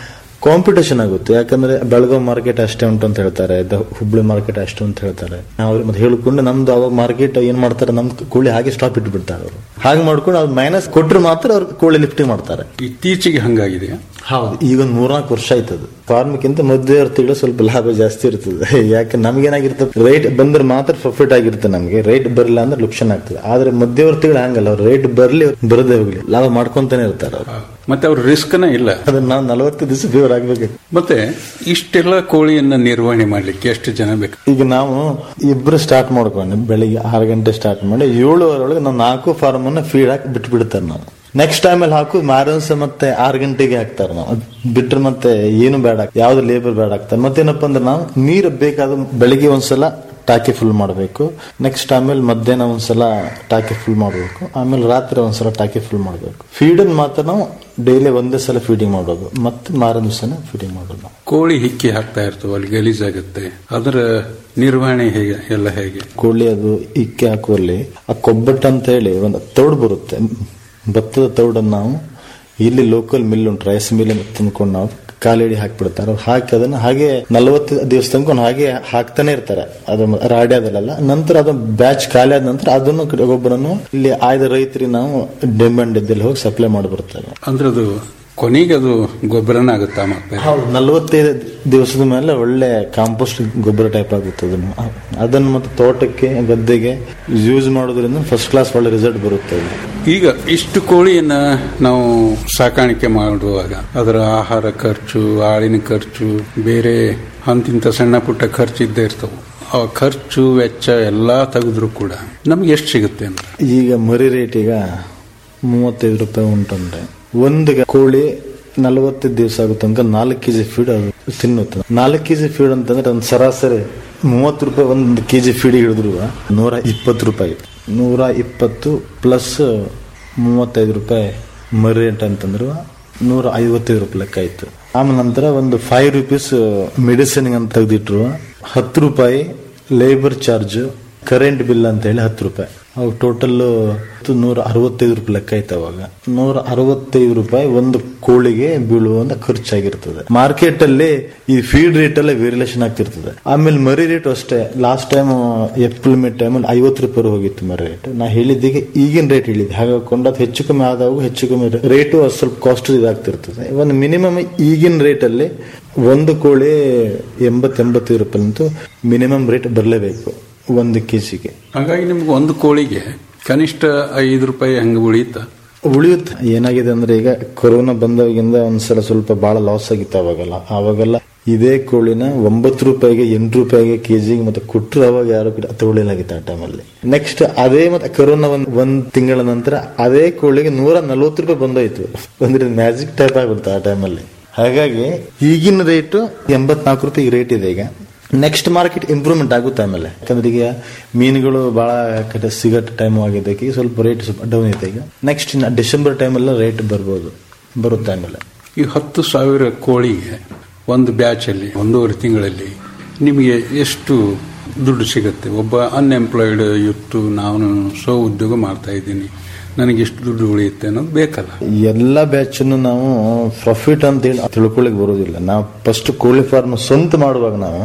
ಕಾಂಪಿಟೇಷನ್ ಆಗುತ್ತೆ ಯಾಕಂದ್ರೆ ಬೆಳಗಾವ್ ಮಾರ್ಕೆಟ್ ಅಷ್ಟೇ ಉಂಟು ಅಂತ ಹೇಳ್ತಾರೆ ದ- ಹುಬ್ಳಿ ಮಾರ್ಕೆಟ್ ಅಷ್ಟೇ ಅಂತ ಹೇಳ್ತಾರೆ ಅವ್ರು ಮತ್ತೆ ಹೇಳ್ಕೊಂಡು ನಮ್ದು ಅವಾಗ ಮಾರ್ಕೆಟ್ ಏನ್ ಮಾಡ್ತಾರೆ ನಮ್ ಕೋಳಿ ಹಾಗೆ ಸ್ಟಾಪ್ ಇಟ್ಬಿಡ್ತಾರೆ ಅವರು ಹಾಗೆ ಮಾಡ್ಕೊಂಡು ಅವ್ರು ಮೈನಸ್ ಕೊಟ್ರೆ ಮಾತ್ರ ಅವ್ರು ಕೋಳಿ ಲಿಫ್ಟಿಂಗ್ ಮಾಡ್ತಾರೆ ಇತ್ತೀಚೆಗೆ ಹಂಗಾಗಿದೆ ಹೌದು ಈಗ ಒಂದು ಮೂರ್ನಾಲ್ಕು ವರ್ಷ ಆಯ್ತದು ಫಾರ್ಮ್ಕ್ಕಿಂತ ಮಧ್ಯವರ್ತಿಗಳು ಸ್ವಲ್ಪ ಲಾಭ ಜಾಸ್ತಿ ಇರ್ತದೆ ಯಾಕೆ ನಮ್ಗೇನಾಗಿರ್ತದೆ ರೇಟ್ ಬಂದ್ರೆ ಮಾತ್ರ ಪ್ರಾಫಿಟ್ ಆಗಿರುತ್ತೆ ನಮ್ಗೆ ರೇಟ್ ಬರಲಿಲ್ಲ ಅಂದ್ರೆ ಲುಕ್ಷನ್ ಆಗ್ತದೆ ಆದ್ರೆ ಮಧ್ಯವರ್ತಿಗಳು ಹಂಗಲ್ಲ ಅವ್ರು ರೇಟ್ ಬರ್ಲಿ ಬರದೇ ಹೋಗ್ಲಿ ಲಾಭ ಮಾಡ್ಕೊಂತಾನೆ ಇರ್ತಾರೆ ಅವ್ರು ಮತ್ತೆ ಅವ್ರ ರಿಸ್ಕ್ನ ಇಲ್ಲ ಅದನ್ನ ನಾವು ನಲವತ್ತು ದಿವಸ ಫೀವರ್ ಆಗ್ಬೇಕು ಮತ್ತೆ ಇಷ್ಟೆಲ್ಲ ಕೋಳಿಯನ್ನ ನಿರ್ವಹಣೆ ಮಾಡ್ಲಿಕ್ಕೆ ಎಷ್ಟು ಜನ ಬೇಕು ಈಗ ನಾವು ಇಬ್ರು ಸ್ಟಾರ್ಟ್ ಮಾಡ್ಕೊಂಡು ಬೆಳಿಗ್ಗೆ ಆರು ಗಂಟೆ ಸ್ಟಾರ್ಟ್ ಮಾಡಿ ಏಳುವರೆಯೊಳಗೆ ನಾವು ನಾಲ್ಕು ಫಾರ್ಮ್ ಅನ್ನ ಫೀಡ್ ಹಾಕಿ ಬಿಟ್ಟು ಬಿಡ್ತಾರೆ ನಾವು ನೆಕ್ಸ್ಟ್ ಟೈಮ್ ಅಲ್ಲಿ ಹಾಕು ಮಾರನ್ಸ ಮತ್ತೆ ಆರು ಗಂಟೆಗೆ ಹಾಕ್ತಾರೆ ನಾವು ಅದ್ ಬಿಟ್ರೆ ಮತ್ತೆ ಏನು ಬೇಡ ಯಾವ್ದು ಲೇಬರ್ ಬೇಡ ಹಾಕ್ತಾರೆ ಮತ್ತೇನಪ್ಪ ಅಂದ್ರೆ ನಾವು ನೀರು ಬೇಕಾದ ಬೆಳಿಗ್ಗೆ ಒಂದ್ಸಲ ಟಾಕಿ ಫುಲ್ ಮಾಡಬೇಕು ನೆಕ್ಸ್ಟ್ ಆಮೇಲೆ ಮಧ್ಯಾಹ್ನ ಒಂದ್ಸಲ ಟಾಕಿ ಫುಲ್ ಮಾಡಬೇಕು ಆಮೇಲೆ ರಾತ್ರಿ ಒಂದ್ಸಲ ಟಾಕಿ ಫುಲ್ ಮಾಡಬೇಕು ಫೀಡನ್ ಮಾತ್ರ ನಾವು ಡೈಲಿ ಒಂದೇ ಸಲ ಫೀಡಿಂಗ್ ಮಾಡೋದು ಮತ್ತೆ ಮಾರನೇ ದಿವಸನೇ ಫೀಡಿಂಗ್ ಮಾಡೋದು ನಾವು ಕೋಳಿ ಹಿಕ್ಕಿ ಹಾಕ್ತಾ ಇರ್ತವೆ ಅಲ್ಲಿ ಗಲೀಜಾಗುತ್ತೆ ಅದರ ನಿರ್ವಹಣೆ ಹೇಗೆ ಎಲ್ಲ ಹೇಗೆ ಕೋಳಿ ಅದು ಇಕ್ಕೆ ಹಾಕುವಲ್ಲಿ ಆ ಕೊಬ್ಬಟ್ಟು ಅಂತ ಹೇಳಿ ಒಂದು ತೌಡು ಬರುತ್ತೆ ಭತ್ತದ ತೌಡನ್ನು ನಾವು ಇಲ್ಲಿ ಲೋಕಲ್ ಮಿಲ್ ಉಂಟು ರೈಸ್ ಮಿಲ್ ತಂದ್ಕೊಂಡು ನಾವು ಕಾಲಿಡಿ ಹಾಕ್ಬಿಡ್ತಾರೆ ಅವ್ರು ಹಾಕಿ ಅದನ್ನ ಹಾಗೆ ನಲವತ್ತು ದಿವಸ ತನಕ ಹಾಗೆ ಹಾಕ್ತಾನೆ ಇರ್ತಾರೆ ಅದು ರಾಡಿ ಅದಲ್ಲ ನಂತರ ಅದು ಬ್ಯಾಚ್ ಖಾಲಿ ಆದ ನಂತರ ಅದನ್ನು ಗೊಬ್ಬರನ್ನು ಇಲ್ಲಿ ಆಯ್ದ ರೈತರಿಗೆ ನಾವು ಡಿಮ್ಯಾಂಡ್ ಇದ್ದಲ್ಲಿ ಹೋಗಿ ಸಪ್ಲೈ ಮಾಡಿ ಬರ್ತಾರೆ ಅಂದ್ರೆ ಅದು ಕೊನೆಗೆ ಅದು ಗೊಬ್ಬರನ ಆಗುತ್ತಾ ಮತ್ತೆ ಹೌದು ನಲವತ್ತೈದು ದಿವಸದ ಮೇಲೆ ಒಳ್ಳೆ ಕಾಂಪೋಸ್ಟ್ ಗೊಬ್ಬರ ಟೈಪ್ ಆಗುತ್ತೆ ಅದನ್ನು ಅದನ್ನು ಮತ್ತೆ ತೋಟಕ್ಕೆ ಗದ್ದೆಗೆ ಯೂಸ್ ಮಾಡೋದ್ರಿಂದ ಫಸ್ಟ್ ಕ್ಲಾಸ್ ಒಳ್ಳೆ ರಿಸಲ್ಟ್ ಬರುತ್ತೆ ಅದು. ಈಗ ಇಷ್ಟು ಕೋಳಿಯನ್ನ ನಾವು ಸಾಕಾಣಿಕೆ ಮಾಡುವಾಗ ಅದರ ಆಹಾರ ಖರ್ಚು ಆಳಿನ ಖರ್ಚು ಬೇರೆ ಅಂತಿಂತ ಸಣ್ಣ ಪುಟ್ಟ ಖರ್ಚು ಇದ್ದೇ ಇರ್ತವೆ ಆ ಖರ್ಚು ವೆಚ್ಚ ಎಲ್ಲಾ ತೆಗೆದ್ರು ಕೂಡ ನಮ್ಗೆ ಎಷ್ಟು ಸಿಗುತ್ತೆ ಅಂತ ಈಗ ಮರಿ ರೇಟ್ ಈಗ ಮೂವತ್ತೈದು ರೂಪಾಯಿ ಉಂಟಂದ್ರೆ ಒಂದು ಕೋಳಿ ನಲವತ್ತೈದು ದಿವಸ ಆಗೋ ತನಕ ನಾಲ್ಕು ಕೆಜಿ ಫೀಡ್ ಅದು ತಿನ್ನುತ್ತೆ ನಾಲ್ಕು ಕೆಜಿ ಫೀಡ್ ಅಂತಂದ್ರೆ ಒಂದು ಸರಾಸರಿ ಮೂವತ್ತು ರೂಪಾಯಿ ಒಂದು ಕೆಜಿ ಫೀಡ್ ಹಿಡಿದ್ರು ನೂರ ಇಪ್ಪತ್ತು ರೂಪಾಯಿ ನೂರ ಇಪ್ಪತ್ತು ಪ್ಲಸ್ ಮೂವತ್ತೈದು ರೂಪಾಯಿ ಮರಿ ರೇಟ್ ಅಂತಂದ್ರು ನೂರ ಐವತ್ತೈದು ರೂಪಾಯಿ ಲೆಕ್ಕ ಆಯ್ತು ಆಮೇಲೆ ನಂತರ ಒಂದು ಫೈವ್ ರುಪೀಸ್ ಮೆಡಿಸಿನ್ ಅಂತ ತೆಗೆದಿಟ್ರು ಹತ್ತು ರೂಪಾಯಿ ಲೇಬರ್ ಚಾರ್ಜ್ ಕರೆಂಟ್ ಬಿಲ್ ಅಂತ ಹೇಳಿ ಹತ್ತು ರೂಪಾಯಿ ಅವಾಗ ಟೋಟಲ್ ನೂರ ಅರವತ್ತೈದು ರೂಪಾಯಿ ಲೆಕ್ಕ ಆಯ್ತು ಅವಾಗ ನೂರ ಅರವತ್ತೈದು ರೂಪಾಯಿ ಒಂದು ಕೋಳಿಗೆ ಬೀಳುವಂತ ಖರ್ಚಾಗಿರ್ತದೆ ಮಾರ್ಕೆಟ್ ಅಲ್ಲಿ ಈ ಫೀಡ್ ರೇಟ್ ಎಲ್ಲ ವೇರಿಯೇಷನ್ ಆಗ್ತಿರ್ತದೆ ಆಮೇಲೆ ಮರಿ ರೇಟ್ ಅಷ್ಟೇ ಲಾಸ್ಟ್ ಟೈಮ್ ಏಪ್ರಿಲ್ ಮೇ ಟೈಮಲ್ಲಿ ಐವತ್ತು ರೂಪಾಯಿ ಹೋಗಿತ್ತು ಮರಿ ರೇಟ್ ನಾ ಹೇಳಿದ್ದೀಗ ಈಗಿನ ರೇಟ್ ಹೇಳಿದ್ದೆ ಹಾಗಾಗಿ ಅದು ಹೆಚ್ಚು ಕಮ್ಮಿ ಆದಾಗ ಹೆಚ್ಚು ಕಮ್ಮಿ ರೇಟು ಸ್ವಲ್ಪ ಕಾಸ್ಟ್ ಇದಾಗ್ತಿರ್ತದೆ ಒಂದು ಮಿನಿಮಮ್ ಈಗಿನ ರೇಟ್ ಅಲ್ಲಿ ಒಂದು ಕೋಳಿ ಎಂಬತ್ತೆಂಬತ್ತೈದು ರೂಪಾಯಿ ಅಂತೂ ಮಿನಿಮಮ್ ರೇಟ್ ಬರಲೇಬೇಕು ಒಂದು ಕೆಜಿಗೆ ಹಾಗಾಗಿ ನಿಮ್ಗೆ ಒಂದು ಕೋಳಿಗೆ ಕನಿಷ್ಠ ಐದು ರೂಪಾಯಿ ಹಂಗೆ ಉಳಿಯುತ್ತ ಉಳಿಯುತ್ತೆ ಏನಾಗಿದೆ ಅಂದ್ರೆ ಈಗ ಕೊರೋನಾ ಬಂದಾಗಿಂದ ಒಂದ್ಸಲ ಸ್ವಲ್ಪ ಬಹಳ ಲಾಸ್ ಆಗಿತ್ತು ಅವಾಗೆಲ್ಲ ಅವಾಗೆಲ್ಲ ಇದೇ ಕೋಳಿನ ಒಂಬತ್ತು ರೂಪಾಯಿಗೆ ಎಂಟು ರೂಪಾಯಿಗೆ ಕೆಜಿಗೆ ಮತ್ತೆ ಕೊಟ್ಟರು ಅವಾಗ ಯಾರು ಕೂಡ ತಗೊಳ್ಳಿಲಾಗಿತ್ತು ಆ ಟೈಮಲ್ಲಿ ನೆಕ್ಸ್ಟ್ ಅದೇ ಮತ್ತೆ ಕೊರೋನಾ ಒಂದ್ ಒಂದ್ ತಿಂಗಳ ನಂತರ ಅದೇ ಕೋಳಿಗೆ ನೂರ ನಲ್ವತ್ತು ರೂಪಾಯಿ ಬಂದೋಯ್ತು ಅಂದ್ರೆ ಮ್ಯಾಜಿಕ್ ಟೈಪ್ ಆಗ್ಬಿಡ್ತು ಆ ಟೈಮಲ್ಲಿ ಹಾಗಾಗಿ ಈಗಿನ ರೇಟ್ ಎಂಬತ್ನಾಲ್ಕು ರೂಪಾಯಿ ರೇಟ್ ಇದೆ ಈಗ ನೆಕ್ಸ್ಟ್ ಮಾರ್ಕೆಟ್ ಇಂಪ್ರೂವ್ಮೆಂಟ್ ಆಗುತ್ತೆ ಆಮೇಲೆ ಯಾಕಂದ್ರೆ ಈಗ ಮೀನುಗಳು ಬಹಳ ಕಡೆ ಸಿಗೋ ಟೈಮ್ ಆಗಿದೆ ಈಗ ಸ್ವಲ್ಪ ರೇಟ್ ಸ್ವಲ್ಪ ಡೌನ್ ಇದೆ ಈಗ ನೆಕ್ಸ್ಟ್ ಡಿಸೆಂಬರ್ ಟೈಮಲ್ಲ ರೇಟ್ ಬರ್ಬೋದು ಬರುತ್ತೆ ಆಮೇಲೆ ಈ ಹತ್ತು ಸಾವಿರ ಕೋಳಿಗೆ ಒಂದು ಬ್ಯಾಚ್ ಅಲ್ಲಿ ಒಂದೂವರೆ ತಿಂಗಳಲ್ಲಿ ನಿಮಗೆ ಎಷ್ಟು ದುಡ್ಡು ಸಿಗುತ್ತೆ ಒಬ್ಬ ಅನ್ಎಂಪ್ಲಾಯ್ಡ್ ಯುತ್ತು ನಾನು ಸ್ವ ಉದ್ಯೋಗ ಮಾಡ್ತಾ ಇದ್ದೀನಿ ನನಗೆ ಎಷ್ಟು ದುಡ್ಡು ಉಳಿಯುತ್ತೆ ಅನ್ನೋದು ಬೇಕಲ್ಲ ಎಲ್ಲ ಬ್ಯಾಚ್ ನಾವು ಪ್ರಾಫಿಟ್ ಅಂತ ಹೇಳಿ ತಿಳ್ಕೊಳ್ಳಿಕ್ ಬರೋದಿಲ್ಲ ನಾವು ಫಸ್ಟ್ ಕೋಳಿ ಫಾರ್ಮ್ ಸ್ವಂತ ಮಾಡುವಾಗ ನಾವು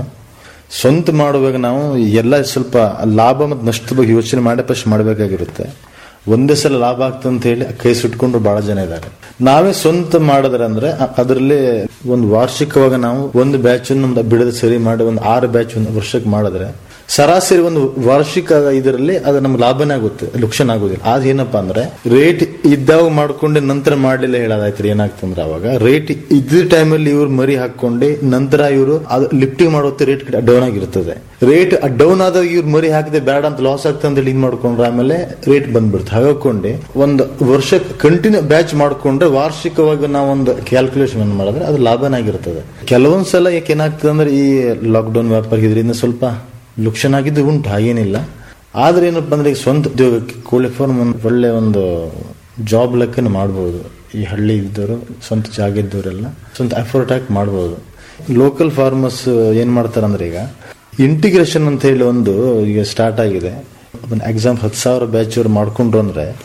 ಸ್ವಂತ ಮಾಡುವಾಗ ನಾವು ಎಲ್ಲ ಸ್ವಲ್ಪ ಲಾಭ ಮತ್ತು ನಷ್ಟದ ಬಗ್ಗೆ ಯೋಚನೆ ಮಾಡಿ ಫಸ್ಟ್ ಮಾಡಬೇಕಾಗಿರುತ್ತೆ ಒಂದೇ ಸಲ ಲಾಭ ಆಗ್ತದೆ ಅಂತ ಹೇಳಿ ಕೈ ಸುಟ್ಕೊಂಡ್ರು ಬಹಳ ಜನ ಇದ್ದಾರೆ ನಾವೇ ಸ್ವಂತ ಮಾಡಿದ್ರೆ ಅಂದ್ರೆ ಅದರಲ್ಲಿ ಒಂದು ವಾರ್ಷಿಕವಾಗಿ ನಾವು ಒಂದು ಬ್ಯಾಚ್ ಬಿಡದ ಸರಿ ಮಾಡಿ ಒಂದು ಆರು ಬ್ಯಾಚ್ ಒಂದು ವರ್ಷಕ್ಕೆ ಮಾಡಿದ್ರೆ ಸರಾಸರಿ ಒಂದು ವಾರ್ಷಿಕ ಇದರಲ್ಲಿ ಅದು ನಮ್ಗೆ ಲಾಭನೇ ಆಗುತ್ತೆ ಲುಕ್ಷನ್ ಆಗೋದಿಲ್ಲ ಅದ್ ಏನಪ್ಪಾ ಅಂದ್ರೆ ರೇಟ್ ಇದ್ದಾಗ ಮಾಡ್ಕೊಂಡು ನಂತರ ಮಾಡ್ಲಿಲ್ಲ ಹೇಳೋದಾಯ್ತು ಏನಾಗ್ತಂದ್ರೆ ಅವಾಗ ರೇಟ್ ಇದ್ದ ಟೈಮಲ್ಲಿ ಇವ್ರು ಮರಿ ಹಾಕೊಂಡು ನಂತರ ಇವರು ಅದು ಲಿಫ್ಟಿಂಗ್ ಮಾಡುತ್ತೆ ರೇಟ್ ಡೌನ್ ಆಗಿರ್ತದೆ ರೇಟ್ ಡೌನ್ ಆದಾಗ ಇವ್ರು ಮರಿ ಹಾಕಿದೆ ಬೇಡ ಅಂತ ಲಾಸ್ ಆಗ್ತದೆ ಅಂತ ಇದು ಮಾಡ್ಕೊಂಡ್ರೆ ಆಮೇಲೆ ರೇಟ್ ಬಂದ್ಬಿಡುತ್ತೆ ಹಾಕೊಂಡು ಒಂದು ವರ್ಷ ಕಂಟಿನ್ಯೂ ಬ್ಯಾಚ್ ಮಾಡ್ಕೊಂಡ್ರೆ ವಾರ್ಷಿಕವಾಗಿ ನಾವು ಒಂದು ಕ್ಯಾಲ್ಕುಲೇಷನ್ ಮಾಡಿದ್ರೆ ಅದು ಲಾಭನೇ ಆಗಿರ್ತದೆ ಕೆಲವೊಂದ್ ಸಲ ಯಾಕೆ ಏನಾಗ್ತದೆ ಅಂದ್ರೆ ಈ ಲಾಕ್ಡೌನ್ ವ್ಯಾಪಾರ ಇದರಿಂದ ಸ್ವಲ್ಪ ಲುಕ್ಷನ್ ಆಗಿದ್ದು ಉಂಟು ಹಾಗೇನಿಲ್ಲ ಆದ್ರೆ ಏನಪ್ಪ ಅಂದ್ರೆ ಈಗ ಸ್ವಂತ ಉದ್ಯೋಗಕ್ಕೆ ಕೋಳಿ ಫಾರ್ಮ್ ಒಂದು ಒಳ್ಳೆ ಒಂದು ಜಾಬ್ ಲೆಕ್ಕನ ಮಾಡ್ಬೋದು ಈ ಹಳ್ಳಿ ಇದ್ದವರು ಸ್ವಂತ ಜಾಗ ಇದ್ದವರೆಲ್ಲ ಸ್ವಂತ ಎಫರ್ಟ್ ಹಾಕಿ ಮಾಡ್ಬೋದು ಲೋಕಲ್ ಫಾರ್ಮರ್ಸ್ ಏನ್ ಮಾಡ್ತಾರೆ ಅಂದ್ರೆ ಈಗ ಇಂಟಿಗ್ರೇಷನ್ ಅಂತ ಹೇಳಿ ಒಂದು ಈಗ ಸ್ಟಾರ್ಟ್ ಆಗಿದೆ ಒಂದು ಎಕ್ಸಾಮ್ ಹತ್ತು ಸಾವಿರ ಬ್ಯಾಚ್ ಅವ್ರು ಮಾಡ್ಕೊಂಡ್ರು ಅಂದ್ರೆ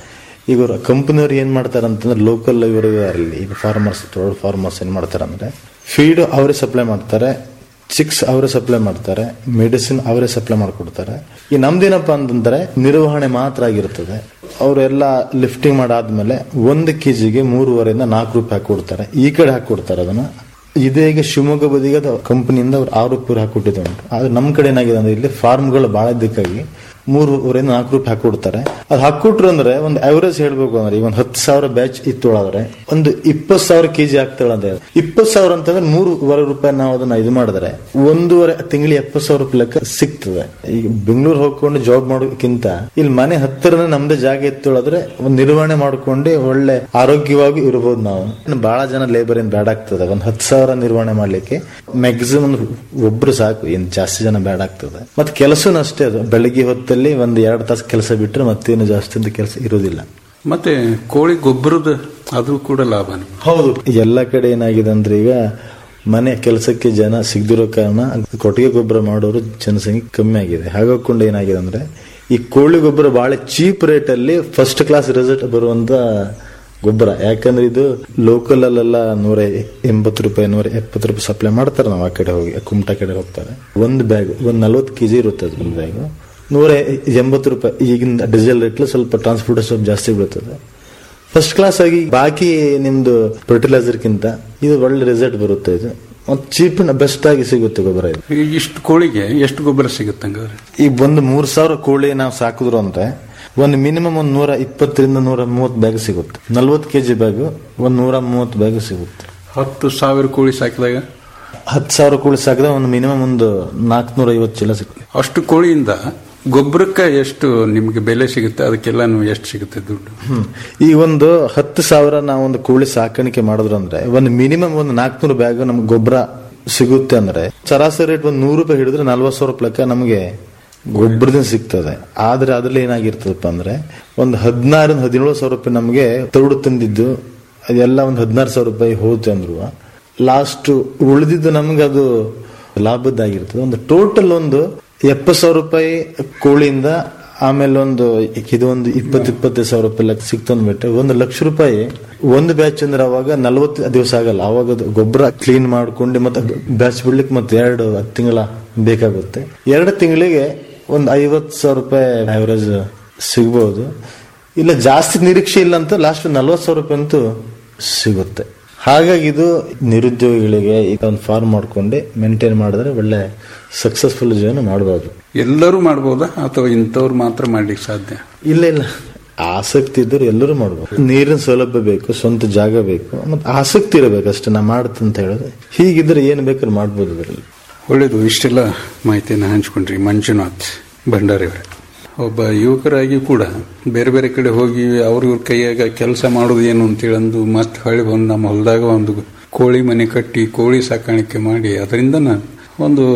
ಈಗ ಇವ್ರು ಕಂಪನಿಯವ್ರು ಏನ್ ಮಾಡ್ತಾರೆ ಅಂತಂದ್ರೆ ಲೋಕಲ್ ಇವರು ಇದಾರಲ್ಲಿ ಈಗ ಫಾರ್ಮರ್ಸ್ ದೊಡ್ಡ ಫಾರ್ಮರ್ಸ್ ಏನ್ ಮಾಡ್ತಾರೆ ಅಂದ್ರೆ ಫೀಡ್ ಅವರೇ ಸಪ್ಲೈ ಮಾಡ್ತಾರೆ ಚಿಕ್ಸ್ ಅವರೇ ಸಪ್ಲೈ ಮಾಡ್ತಾರೆ ಮೆಡಿಸಿನ್ ಅವರೇ ಸಪ್ಲೈ ಮಾಡ್ಕೊಡ್ತಾರೆ ಈ ನಮ್ದೇನಪ್ಪ ಅಂತಂದ್ರೆ ನಿರ್ವಹಣೆ ಮಾತ್ರ ಆಗಿರ್ತದೆ ಅವರೆಲ್ಲ ಲಿಫ್ಟಿಂಗ್ ಮಾಡಾದ್ಮೇಲೆ ಒಂದು ಕೆಜಿಗೆ ಮೂರುವರೆಯಿಂದ ನಾಲ್ಕು ರೂಪಾಯಿ ಹಾಕೊಡ್ತಾರೆ ಈ ಕಡೆ ಹಾಕೊಡ್ತಾರೆ ಅದನ್ನ ಇದೇ ಈಗ ಶಿವಮೊಗ್ಗ ಬದಿಗೆ ಅದು ಕಂಪನಿಯಿಂದ ಅವ್ರು ಆರು ರೂಪಾಯಿ ಹಾಕೊಟ್ಟಿದ್ದು ಉಂಟು ಆದ್ರೆ ನಮ್ಮ ಕಡೆ ಏನಾಗಿದೆ ಅಂದ್ರೆ ಇಲ್ಲಿ ಫಾರ್ಮ್ಗಳು ಬಹಳ ದಿಕ್ಕಾಗಿ ಮೂರುವರೆಯಿಂದ ನಾಲ್ಕು ರೂಪಾಯಿ ಹಾಕೊಡ್ತಾರೆ ಅದು ಹಾಕೊಟ್ರು ಅಂದ್ರೆ ಒಂದು ಅವರೇಜ್ ಹೇಳ್ಬೇಕು ಅಂದ್ರೆ ಈಗ ಒಂದು ಹತ್ತು ಸಾವಿರ ಬ್ಯಾಚ್ ಇತ್ತೊಳಾದ್ರೆ ಒಂದು ಇಪ್ಪತ್ತು ಸಾವಿರ ಕೆಜಿ ಆಗ್ತಾಳಂದ್ರೆ ಇಪ್ಪತ್ತು ಸಾವಿರ ಅಂತಂದ್ರೆ ಮೂರುವರೆ ರೂಪಾಯಿ ನಾವು ಅದನ್ನ ಇದು ಮಾಡಿದ್ರೆ ಒಂದೂವರೆ ತಿಂಗಳಿಗೆ ಎಪ್ಪತ್ತು ಸಾವಿರ ರೂಪಾಯಿ ಲೆಕ್ಕ ಸಿಗ್ತದೆ ಈಗ ಬೆಂಗಳೂರು ಹೋಗ್ಕೊಂಡು ಜಾಬ್ ಮಾಡೋಕ್ಕಿಂತ ಇಲ್ಲಿ ಮನೆ ಹತ್ತಿರನೇ ನಮ್ದೇ ಜಾಗ ಇತ್ತೊಳಾದ್ರೆ ಒಂದು ನಿರ್ವಹಣೆ ಮಾಡ್ಕೊಂಡು ಒಳ್ಳೆ ಆರೋಗ್ಯವಾಗಿ ಇರಬಹುದು ನಾವು ಇನ್ನು ಬಹಳ ಜನ ಲೇಬರ್ ಏನ್ ಬೇಡ ಆಗ್ತದೆ ಒಂದ್ ಹತ್ತು ಸಾವಿರ ನಿರ್ವಹಣೆ ಮಾಡ್ಲಿಕ್ಕೆ ಮ್ಯಾಕ್ಸಿಮಮ್ ಒಬ್ರು ಸಾಕು ಏನ್ ಜಾಸ್ತಿ ಜನ ಬೇಡ ಆಗ್ತದೆ ಮತ್ತೆ ಕೆಲಸನೂ ಅಷ್ಟೇ ಅದು ಬೆಳಗ್ಗೆ ಹೊತ್ತಲ್ಲಿ ಒಂದ್ ಎರಡು ತಾಸು ಕೆಲಸ ಬಿಟ್ರೆ ಮತ್ತೇನು ಜಾಸ್ತಿ ಅಂತ ಕೆಲಸ ಇರೋದಿಲ್ಲ ಮತ್ತೆ ಕೋಳಿ ಗೊಬ್ಬರದ ಅದು ಕೂಡ ಲಾಭ ನಿಮ್ಗೆ. ಹೌದು ಎಲ್ಲ ಕಡೆ ಏನಾಗಿದೆ ಅಂದ್ರೆ ಈಗ ಮನೆ ಕೆಲಸಕ್ಕೆ ಜನ ಸಿಗದಿರೋ ಕಾರಣ ಕೊಟ್ಟಿಗೆ ಗೊಬ್ಬರ ಮಾಡೋರು ಜನಸಂಖ್ಯೆ ಕಮ್ಮಿ ಆಗಿದೆ ಹಾಗಾಕೊಂಡು ಏನಾಗಿದೆ ಅಂದ್ರೆ ಈ ಕೋಳಿ ಗೊಬ್ಬರ ಬಹಳ ಚೀಪ್ ರೇಟ್ ಅಲ್ಲಿ ಫಸ್ಟ್ ಕ್ಲಾಸ್ ರಿಸಲ್ಟ್ ಬರುವಂತ ಗೊಬ್ಬರ ಯಾಕಂದ್ರೆ ಇದು ಲೋಕಲ್ ಅಲ್ಲೆಲ್ಲ ನೂರ ಎಂಬತ್ತು ರೂಪಾಯಿ ನೂರ ಎಪ್ಪತ್ತು ರೂಪಾಯಿ ಸಪ್ಲೈ ಮಾಡ್ತಾರೆ ನಾವು ಆ ಕಡೆ ಹೋಗಿ ಕುಮಟಾ ಕಡೆ ಹೋಗ್ತಾರೆ ಒಂದು ಬ್ಯಾಗ್ ಒಂದ್ ನಲ್ವತ್ತು ಕೆಜಿ ಇರುತ್ತೆ ಅದು ಒಂದು ಬ್ಯಾಗ್ ನೂರ ಎಂಬತ್ತು ರೂಪಾಯಿ ಈಗಿನ ಡೀಸೆಲ್ ರೇಟ್ ಸ್ವಲ್ಪ ಟ್ರಾನ್ಸ್ಪೋರ್ಟ್ ಸ್ವಲ್ಪ ಜಾಸ್ತಿ ಬೀಳ್ತದೆ ಫಸ್ಟ್ ಕ್ಲಾಸ್ ಆಗಿ ಬಾಕಿ ನಿಮ್ದು ಫರ್ಟಿಲೈಸರ್ಗಿಂತ ಇದು ಒಳ್ಳೆ ರಿಸಲ್ಟ್ ಬರುತ್ತೆ ಇದು ಮತ್ತು ಚೀಪ್ ಬೆಸ್ಟ್ ಆಗಿ ಸಿಗುತ್ತೆ ಗೊಬ್ಬರ ಇದು ಈಗ ಇಷ್ಟು ಕೋಳಿಗೆ ಎಷ್ಟು ಗೊಬ್ಬರ ಸಿಗುತ್ತೆ ಹಂಗಾದ್ರೆ ಈಗ ಒಂದು ಮೂರ್ ಸಾವಿರ ಕೋಳಿ ನಾವು ಸಾಕಿದ್ರು ಅಂದ್ರೆ ಒಂದು ಮಿನಿಮಮ್ ಒಂದು ನೂರ ಇಪ್ಪತ್ತರಿಂದ ನೂರ ಮೂವತ್ತು ಬ್ಯಾಗ್ ಸಿಗುತ್ತೆ ನಲ್ವತ್ತು ಕೆಜಿ ಬ್ಯಾಗ್ ಒಂದು ನೂರ ಮೂವತ್ತು ಬ್ಯಾಗ್ ಸಿಗುತ್ತೆ ಹತ್ತು ಸಾವಿರ ಕೋಳಿ ಸಾಕಿದಾಗ ಹತ್ತು ಸಾವಿರ ಕೋಳಿ ಸಾಕಿದ್ರೆ ಒಂದು ಮಿನಿಮಮ್ ಒಂದು ನಾಲ್ಕನೂರ ಐವತ್ತು ಚೀಲ ಸಿಗುತ್ತೆ ಅಷ್ಟು ಕೋಳಿಯಿಂದ ಗೊಬ್ಬರಕ್ಕೆ ಎಷ್ಟು ನಿಮ್ಗೆ ಬೆಲೆ ಸಿಗುತ್ತೆ ಅದಕ್ಕೆಲ್ಲಾನು ಎಷ್ಟು ಸಿಗುತ್ತೆ ದುಡ್ಡು ಹ್ಮ್. ಈ ಒಂದು ಹತ್ತು ಸಾವಿರ ನಾವು ಒಂದು ಕೋಳಿ ಸಾಕಾಣಿಕೆ ಮಾಡಿದ್ರು ಅಂದ್ರೆ ಒಂದು ಮಿನಿಮಮ್ ಒಂದು ನಾಲ್ಕನೂರು ಬ್ಯಾಗ್ ನಮ್ಗೆ ಗೊಬ್ಬರ ಸಿಗುತ್ತೆ ಅಂದ್ರೆ ಸರಾಸರಿ ರೇಟ್ ಒಂದು ನೂರು ರೂಪಾಯಿ ಹಿಡಿದ್ರೆ ನಲ್ವತ್ತು ಸಾವಿರ ರೂಪಾಯಿ ಲೆಕ್ಕ ನಮಗೆ ಗೊಬ್ಬರದಿಂದ ಸಿಗ್ತದೆ ಆದ್ರೆ ಅದ್ರಲ್ಲಿ ಏನಾಗಿರ್ತದಪ್ಪ ಅಂದ್ರೆ ಒಂದು ಹದಿನಾರಿಂದ ಹದಿನೇಳು ಸಾವಿರ ರೂಪಾಯಿ ನಮಗೆ ತರುಡು ತಂದಿದ್ದು ಅದೆಲ್ಲ ಒಂದು ಹದಿನಾರು ಸಾವಿರ ರೂಪಾಯಿ ಹೋಗುತ್ತೆ ಅಂದ್ರು ಲಾಸ್ಟ್ ಉಳಿದಿದ್ದು ನಮ್ಗೆ ಅದು ಲಾಭದ್ದಾಗಿರ್ತದೆ ಒಂದು ಟೋಟಲ್ ಒಂದು ಎಪ್ಪತ್ತು ಸಾವಿರ ರೂಪಾಯಿ ಕೋಳಿಯಿಂದ ಆಮೇಲೆ ಒಂದು ಇದು ಒಂದು ಇಪ್ಪತ್ತು ಇಪ್ಪತ್ತೈದು ಸಾವಿರ ರೂಪಾಯಿ ಲೆಕ್ಕ ಸಿಕ್ತಂದ್ಬಿಟ್ರೆ ಒಂದು ಲಕ್ಷ ರೂಪಾಯಿ ಒಂದು ಬ್ಯಾಚ್ ಅಂದ್ರೆ ಅವಾಗ ನಲ್ವತ್ತು ದಿವಸ ಆಗಲ್ಲ ಅವಾಗ ಅದು ಗೊಬ್ಬರ ಕ್ಲೀನ್ ಮಾಡ್ಕೊಂಡು ಮತ್ತೆ ಬ್ಯಾಚ್ ಬಿಡ್ಲಿಕ್ಕೆ ಮತ್ತೆ ಎರಡು ತಿಂಗಳ ಬೇಕಾಗುತ್ತೆ ಎರಡು ತಿಂಗಳಿಗೆ ಒಂದು ಐವತ್ತು ಸಾವಿರ ರೂಪಾಯಿ ಆವರೇಜ್ ಸಿಗ್ಬೋದು ಇಲ್ಲ ಜಾಸ್ತಿ ನಿರೀಕ್ಷೆ ಇಲ್ಲ ಅಂತ ಲಾಸ್ಟ್ ನಲ್ವತ್ತು ಸಾವಿರ ರೂಪಾಯಿ ಅಂತೂ ಸಿಗುತ್ತೆ ಹಾಗಾಗಿ ಇದು ನಿರುದ್ಯೋಗಿಗಳಿಗೆ ಈಗ ಒಂದು ಫಾರ್ಮ್ ಮಾಡ್ಕೊಂಡು ಮೇಂಟೈನ್ ಮಾಡಿದ್ರೆ ಒಳ್ಳೆ ಸಕ್ಸಸ್ಫುಲ್ ಜೀವನ ಮಾಡಬಹುದು ಎಲ್ಲರೂ ಮಾಡ್ಬೋದಾ ಅಥವಾ ಇಂಥವ್ರು ಮಾತ್ರ ಮಾಡ್ಲಿಕ್ಕೆ ಸಾಧ್ಯ ಇಲ್ಲ ಇಲ್ಲ ಆಸಕ್ತಿ ಇದ್ದರೆ ಎಲ್ಲರೂ ಮಾಡ್ಬೋದು ನೀರಿನ ಸೌಲಭ್ಯ ಬೇಕು ಸ್ವಂತ ಜಾಗ ಬೇಕು ಮತ್ತೆ ಆಸಕ್ತಿ ಇರಬೇಕು ಅಷ್ಟೇ ನಾ ಮಾಡ್ತಂತ ಹೇಳಿದ್ರೆ ಹೀಗಿದ್ರೆ ಏನು ಬೇಕಾದ್ರೆ ಮಾಡ್ಬೋದು ಇದರಲ್ಲಿ ಒಳ್ಳೇದು ಇಷ್ಟೆಲ್ಲ ಮಾಹಿತಿಯನ್ನು ಹಂಚ್ಕೊಂಡ್ರಿ ಮಂಜುನಾಥ್ ಭಂಡಾರಿ ಅವರೇ ಒಬ್ಬ ಯುವಕರಾಗಿ ಕೂಡ ಬೇರೆ ಬೇರೆ ಕಡೆ ಹೋಗಿ ಅವ್ರ ಇವ್ರ ಕೈಯಾಗ ಕೆಲಸ ಮಾಡೋದು ಏನು ಅಂತೇಳಿ ಅಂದು ಮತ್ತೆ ಹೊಳ್ಳಿ ಬಂದು ನಮ್ಮ ಹೊಲದಾಗ ಒಂದು ಕೋಳಿ ಮನೆ ಕಟ್ಟಿ ಕೋಳಿ ಸಾಕಾಣಿಕೆ ಮಾಡಿ ಅದರಿಂದ ಒಂದು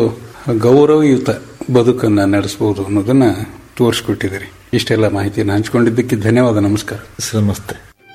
ಗೌರವಯುತ ಬದುಕನ್ನು ನಡೆಸಬಹುದು ಅನ್ನೋದನ್ನ ತೋರಿಸ್ಕೊಟ್ಟಿದ್ದೀರಿ ಇಷ್ಟೆಲ್ಲ ಮಾಹಿತಿಯನ್ನು ಹಂಚ್ಕೊಂಡಿದ್ದಕ್ಕೆ ಧನ್ಯವಾದ ನಮಸ್ಕಾರ ನಮಸ್ತೆ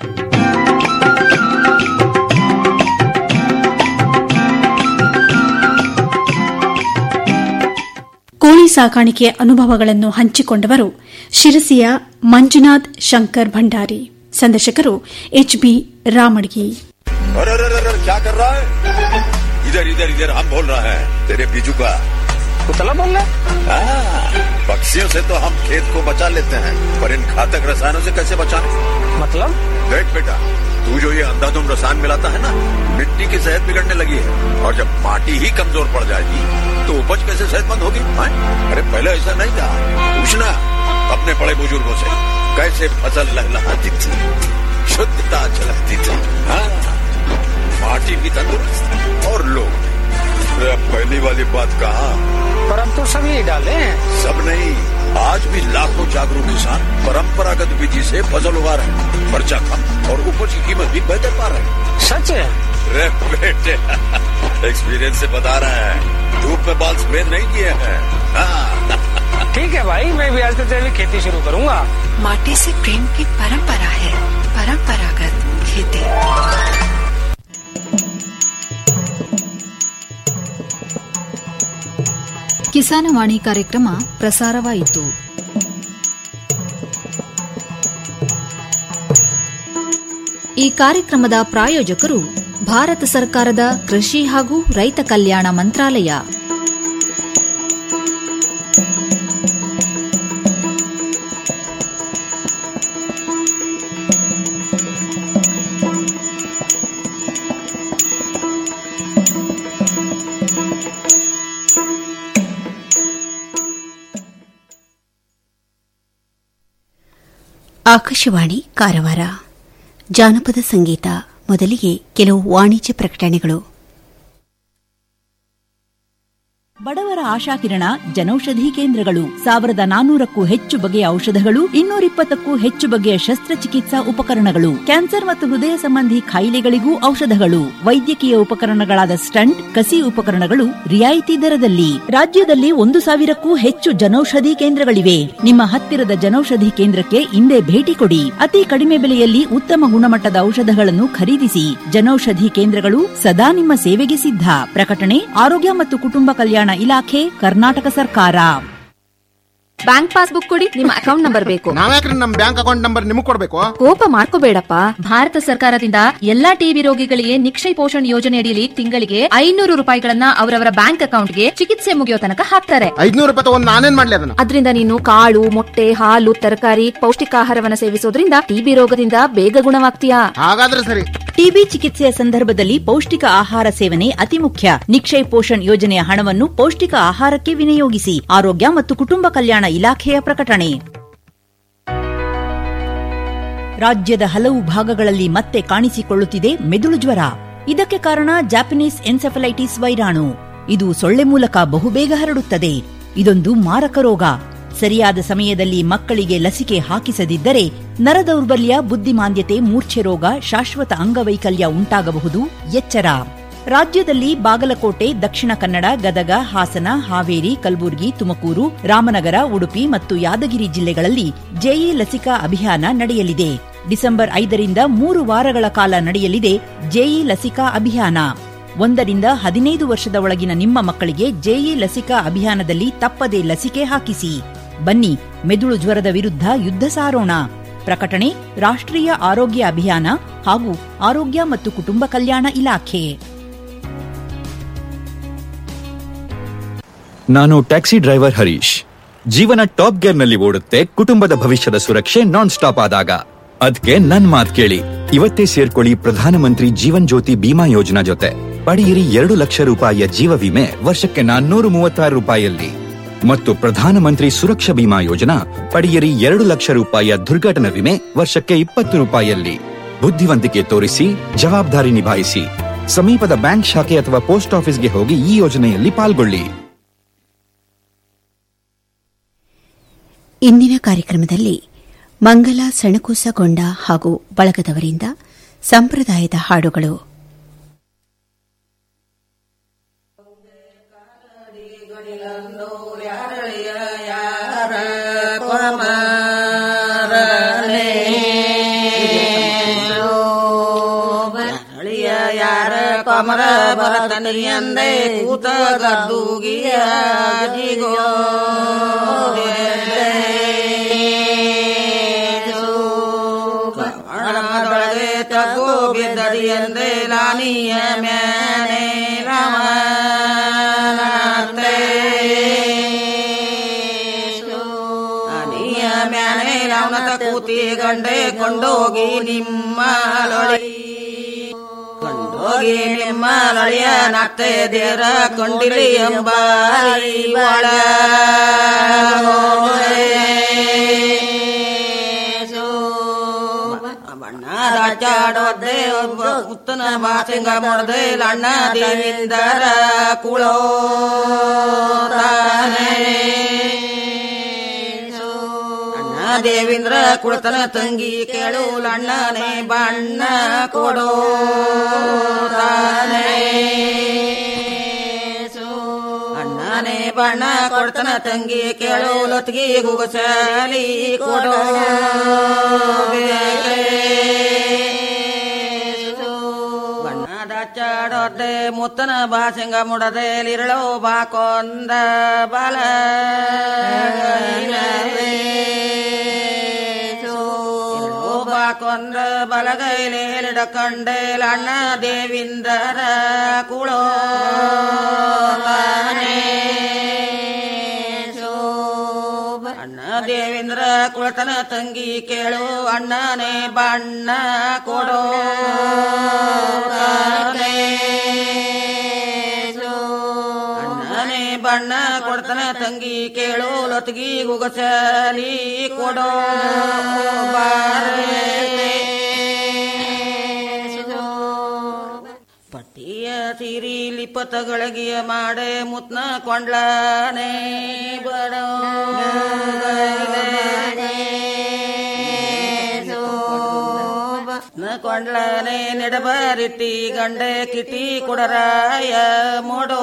ಕೋಳಿ ಸಾಕಾಣಿಕೆ ಅನುಭವಗಳನ್ನು ಹಂಚಿಕೊಂಡವರು ಶಿರಸಿಯ ಮಂಜುನಾಥ್ ಶಂಕರ್ ಭಂಡಾರಿ ಸಂದರ್ಶಕರು ಎಚ್ ಬಿ ರಾಮಡ್ಗಿ अरे अरे अरे अरे, क्या कर रहा है इधर इधर इधर हम बोल रहे हैं तेरे बीजू का कुतला बोल रहा पक्षियों से तो हम खेत को बचा लेते हैं पर इन घातक रसायनों से कैसे बचाएं मतलब देख बेटा तू जो ये अंधाधुंध रसायन मिलाता है ना मिट्टी की सेहत बिगड़ने लगी है और जब माटी ही कमजोर पड़ जाएगी तो उपज कैसे सेहतमंद होगी हाँ? अरे पहले ऐसा नहीं था पूछना अपने बड़े बुजुर्गों से कैसे फसल लहलहाती थी शुद्धता झलकती थी हाँ पार्टी भी तंदुरुस्त और लोग भी। अब पहली वाली बात कहा पर अब तो सभी डाले हैं सब नहीं आज भी लाखों जागरूक किसान परंपरागत विधि से फसल उगा रहे हैं खर्चा कम और उपज की कीमत भी बेहतर पा रहे हैं सच है रे बेटे एक्सपीरियंस से बता रहे हैं धूप में बाल सफेद नहीं किए हैं हाँ। ठीक है भाई मैं भी आज से जैविक खेती शुरू करूंगा माटी से प्रेम की परंपरा है परंपरागत खेती ಕಿಸಾನವಾಣಿ ಕಾರ್ಯಕ್ರಮ ಪ್ರಸಾರವಾಯಿತು ಈ ಕಾರ್ಯಕ್ರಮದ ಪ್ರಾಯೋಜಕರು ಭಾರತ ಸರ್ಕಾರದ ಕೃಷಿ ಹಾಗೂ ರೈತ ಕಲ್ಯಾಣ ಮಂತ್ರಾಲಯ ಆಕಾಶವಾಣಿ ಕಾರವಾರ ಜಾನಪದ ಸಂಗೀತ ಮೊದಲಿಗೆ ಕೆಲವು ವಾಣಿಜ್ಯ ಪ್ರಕಟಣೆಗಳು ಬಡವರ ಆಶಾಕಿರಣ ಜನೌಷಧಿ ಕೇಂದ್ರಗಳು ಸಾವಿರದ ನಾನೂರಕ್ಕೂ ಹೆಚ್ಚು ಬಗೆಯ ಔಷಧಗಳು ಇನ್ನೂರಿಪ್ಪತ್ತಕ್ಕೂ ಹೆಚ್ಚು ಬಗೆಯ ಶಸ್ತ್ರಚಿಕಿತ್ಸಾ ಉಪಕರಣಗಳು ಕ್ಯಾನ್ಸರ್ ಮತ್ತು ಹೃದಯ ಸಂಬಂಧಿ ಕಾಯಿಲೆಗಳಿಗೂ ಔಷಧಗಳು ವೈದ್ಯಕೀಯ ಉಪಕರಣಗಳಾದ ಸ್ಟಂಟ್ ಕಸಿ ಉಪಕರಣಗಳು ರಿಯಾಯಿತಿ ದರದಲ್ಲಿ ರಾಜ್ಯದಲ್ಲಿ ಒಂದು ಸಾವಿರಕ್ಕೂ ಹೆಚ್ಚು ಜನೌಷಧಿ ಕೇಂದ್ರಗಳಿವೆ ನಿಮ್ಮ ಹತ್ತಿರದ ಜನೌಷಧಿ ಕೇಂದ್ರಕ್ಕೆ ಇಂದೇ ಭೇಟಿ ಕೊಡಿ ಅತಿ ಕಡಿಮೆ ಬೆಲೆಯಲ್ಲಿ ಉತ್ತಮ ಗುಣಮಟ್ಟದ ಔಷಧಗಳನ್ನು ಖರೀದಿಸಿ ಜನೌಷಧಿ ಕೇಂದ್ರಗಳು ಸದಾ ನಿಮ್ಮ ಸೇವೆಗೆ ಸಿದ್ಧ ಪ್ರಕಟಣೆ ಆರೋಗ್ಯ ಮತ್ತು ಕುಟುಂಬ ಕಲ್ಯಾಣ ಇಲಾಖೆ ಕರ್ನಾಟಕ ಸರ್ಕಾರ ಬ್ಯಾಂಕ್ ಪಾಸ್ಬುಕ್ ಕೊಡಿ ನಿಮ್ಮ ಅಕೌಂಟ್ ನಂಬರ್ ಬೇಕು ನಾವ್ಯಾಕ್ರಿ ನಮ್ ಬ್ಯಾಂಕ್ ಅಕೌಂಟ್ ನಂಬರ್ ನಿಮಗ್ ಕೊಡ್ಬೇಕು ಕೋಪ ಮಾಡ್ಕೋಬೇಡಪ್ಪ ಭಾರತ ಸರ್ಕಾರದಿಂದ ಎಲ್ಲಾ ಟಿಬಿ ರೋಗಿಗಳಿಗೆ ನಿಕ್ಷಯ್ ಪೋಷಣ್ ಯೋಜನೆ ಅಡಿಯಲ್ಲಿ ತಿಂಗಳಿಗೆ ಐನೂರು ರೂಪಾಯಿಗಳನ್ನ ಅವರವರ ಬ್ಯಾಂಕ್ ಅಕೌಂಟ್ಗೆ ಚಿಕಿತ್ಸೆ ಮುಗಿಯೋ ತನಕ ಹಾಕ್ತಾರೆ ಐದ್ನೂರು ರೂಪಾಯಿ ತಗೊಂಡ್ ನಾನೇನ್ ಮಾಡ್ಲಿ ಅದನ್ನ ಅದರಿಂದ ನೀನು ಕಾಳು ಮೊಟ್ಟೆ ಹಾಲು ತರಕಾರಿ ಪೌಷ್ಟಿಕಾಹಾರವನ್ನ ಸೇವಿಸೋದ್ರಿಂದ ಟಿಬಿ ರೋಗದಿಂದ ಬೇಗ ಗುಣವಾಗ್ತೀಯಾ ಹಾಗಾದ್ರೆ ಸರಿ ಟಿಬಿ ಚಿಕಿತ್ಸೆಯ ಸಂದರ್ಭದಲ್ಲಿ ಪೌಷ್ಟಿಕ ಆಹಾರ ಸೇವನೆ ಅತಿ ಮುಖ್ಯ ನಿಕ್ಷಯ್ ಪೋಷಣ್ ಯೋಜನೆಯ ಹಣವನ್ನು ಪೌಷ್ಟಿಕ ಆಹಾರಕ್ಕೆ ವಿನಿಯೋಗಿಸಿ ಆರೋಗ್ಯ ಮತ್ತು ಕುಟುಂಬ ಕಲ್ಯಾಣ ಇಲಾಖೆಯ ಪ್ರಕಟಣೆ ರಾಜ್ಯದ ಹಲವು ಭಾಗಗಳಲ್ಲಿ ಮತ್ತೆ ಕಾಣಿಸಿಕೊಳ್ಳುತ್ತಿದೆ ಮೆದುಳು ಜ್ವರ ಇದಕ್ಕೆ ಕಾರಣ ಜಾಪನೀಸ್ ಎನ್ಸೆಫಲೈಟಿಸ್ ವೈರಾಣು ಇದು ಸೊಳ್ಳೆ ಮೂಲಕ ಬಹುಬೇಗ ಹರಡುತ್ತದೆ ಇದೊಂದು ಮಾರಕ ರೋಗ ಸರಿಯಾದ ಸಮಯದಲ್ಲಿ ಮಕ್ಕಳಿಗೆ ಲಸಿಕೆ ಹಾಕಿಸದಿದ್ದರೆ ನರದೌರ್ಬಲ್ಯ ಬುದ್ಧಿಮಾಂದ್ಯತೆ ಮೂರ್ಛೆ ರೋಗ ಶಾಶ್ವತ ಅಂಗವೈಕಲ್ಯ ಉಂಟಾಗಬಹುದು ಎಚ್ಚರ ರಾಜ್ಯದಲ್ಲಿ ಬಾಗಲಕೋಟೆ ದಕ್ಷಿಣ ಕನ್ನಡ ಗದಗ ಹಾಸನ ಹಾವೇರಿ ಕಲಬುರಗಿ ತುಮಕೂರು ರಾಮನಗರ ಉಡುಪಿ ಮತ್ತು ಯಾದಗಿರಿ ಜಿಲ್ಲೆಗಳಲ್ಲಿ ಜೆಇ ಲಸಿಕಾ ಅಭಿಯಾನ ನಡೆಯಲಿದೆ ಡಿಸೆಂಬರ್ ಐದರಿಂದ ಮೂರು ವಾರಗಳ ಕಾಲ ನಡೆಯಲಿದೆ ಜೆಇ ಲಸಿಕಾ ಅಭಿಯಾನ ಒಂದರಿಂದ ಹದಿನೈದು ವರ್ಷದ ಒಳಗಿನ ನಿಮ್ಮ ಮಕ್ಕಳಿಗೆ ಜೆಇ ಲಸಿಕಾ ಅಭಿಯಾನದಲ್ಲಿ ತಪ್ಪದೇ ಲಸಿಕೆ ಹಾಕಿಸಿ ಬನ್ನಿ ಮೆದುಳು ಜ್ವರದ ವಿರುದ್ಧ ಯುದ್ಧ ಸಾರೋಣ ಪ್ರಕಟಣೆ ರಾಷ್ಟ್ರೀಯ ಆರೋಗ್ಯ ಅಭಿಯಾನ ಹಾಗೂ ಆರೋಗ್ಯ ಮತ್ತು ಕುಟುಂಬ ಕಲ್ಯಾಣ ಇಲಾಖೆ ನಾನು ಟ್ಯಾಕ್ಸಿ ಡ್ರೈವರ್ ಹರೀಶ್ ಜೀವನ ಟಾಪ್ ಗೇರ್ ನಲ್ಲಿ ಓಡುತ್ತೆ ಕುಟುಂಬದ ಭವಿಷ್ಯದ ಸುರಕ್ಷೆ ನಾನ್ ಸ್ಟಾಪ್ ಆದಾಗ ಅದ್ಕೆ ನನ್ ಮಾತ್ ಕೇಳಿ ಇವತ್ತೇ ಸೇರ್ಕೊಳ್ಳಿ ಪ್ರಧಾನಮಂತ್ರಿ ಜೀವನ್ ಜ್ಯೋತಿ ಬಿಮಾ ಯೋಜನಾ ಜೊತೆ ಪಡೆಯಿರಿ ಎರಡು ಲಕ್ಷ ರೂಪಾಯಿಯ ಜೀವ ವಿಮೆ ವರ್ಷಕ್ಕೆ ನಾನ್ನೂರು ಮೂವತ್ತಾರು ರೂಪಾಯಿಯಲ್ಲಿ ಮತ್ತು ಪ್ರಧಾನಮಂತ್ರಿ ಸುರಕ್ಷಾ ಬಿಮಾ ಯೋಜನಾ ಪಡೆಯಿರಿ ಎರಡು ಲಕ್ಷ ರೂಪಾಯಿಯ ದುರ್ಘಟನಾ ವಿಮೆ ವರ್ಷಕ್ಕೆ ಇಪ್ಪತ್ತು ರೂಪಾಯಿಯಲ್ಲಿ ಬುದ್ಧಿವಂತಿಕೆ ತೋರಿಸಿ ಜವಾಬ್ದಾರಿ ನಿಭಾಯಿಸಿ ಸಮೀಪದ ಬ್ಯಾಂಕ್ ಶಾಖೆ ಅಥವಾ ಪೋಸ್ಟ್ ಆಫೀಸ್ಗೆ ಹೋಗಿ ಈ ಯೋಜನೆಯಲ್ಲಿ ಪಾಲ್ಗೊಳ್ಳಿ ಇಂದಿನ ಕಾರ್ಯಕ್ರಮದಲ್ಲಿ ಮಂಗಲ ಸಣಕೂಸಗೊಂಡ ಹಾಗೂ ಬಳಗದವರಿಂದ ಸಂಪ್ರದಾಯದ ಹಾಡುಗಳು ಯಾರ ಕಮರ ಬರತನಿಯಂದೆ ಕೂತ ಗದ್ದುಗಿಯ ಜಿಗೋ ಹಣದೊಳಗೆ ತಗೋ ಬಿದ್ದಡಿಯಂದೆ ಲಾನಿಯ ಮ್ಯಾನೆ ರಾಮನಾತೆ ಅನಿಯ ಮ್ಯಾನೆ ರಾವಣತ ಕೂತಿ ಗಂಡೆ ಕೊಂಡೋಗಿ ನಿಮ್ಮ ಲೊಳಿ ಕೊಂಡೋಗಿ ನಿಮ್ಮ ಲಳಿಯ ನತ್ತೆ ದೇರ ಕೊಂಡಿಲಿ ಎಂಬಾರಿ ಒಳ ಬಣ್ಣದ ಚಾಡೋದೆ ಒಬ್ಬ ಉತ್ತನ ಮಾಸಿಂಗ ಮೊಡದೆ ಲಣ್ಣ ದೇವಿಂದರ ಕುಳೋ ತಾನೇ ಅಣ್ಣ ದೇವೇಂದ್ರ ಕುಳತನ ತಂಗಿ ಕೇಳು ಅಣ್ಣನೇ ಬಣ್ಣ ಕೊಡೋ ತಾನೇ ಅಣ್ಣನೇ ಬಣ್ಣ ಕೊಡ್ತನ ತಂಗಿ ಕೇಳು ಲೊತ್ಗಿ ಗುಗಸಲಿ ಕೊಡೋ ಬಣ್ಣದ ಚಾಡೋದೆ ಮುತ್ತನ ಬಾಸಂಗ ಮುಡದೆ ಲಿರಳೋ ಬಾಕೊಂದ ಬಲ ಕೊಂದ ಬಲಗೈಲೇಲಿಡಕಂಡೇಲ ಅಣ್ಣ ದೇವಿಂದರ ಕುಳೋ ಅಣ್ಣ ದೇವೇಂದ್ರ ಕುಳತನ ತಂಗಿ ಕೇಳು ಅಣ್ಣನೇ ಬಣ್ಣ ಕೊಡೋ ಅಣ್ಣನೇ ಬಣ್ಣ ಕೊಡ್ತನ ತಂಗಿ ಕೇಳು ಲೊತ್ಗಿ ಗುಗಸಲಿ ಕೊಡೋ ಪಟ್ಟಿಯ ಸಿರಿ ಲಿಪತಗಳಿಗೆಯ ಮಾಡೆ ಮುತ್ನ ಕೊಂಡ್ಲಾನೆ ಬಡೋ ಕೊಂಡ್ಲಾನೆ ನೆಡಬರಿಟ್ಟಿ ಗಂಡೆ ಕಿಟಿ ಕೊಡರಾಯ ಮೊಡೋ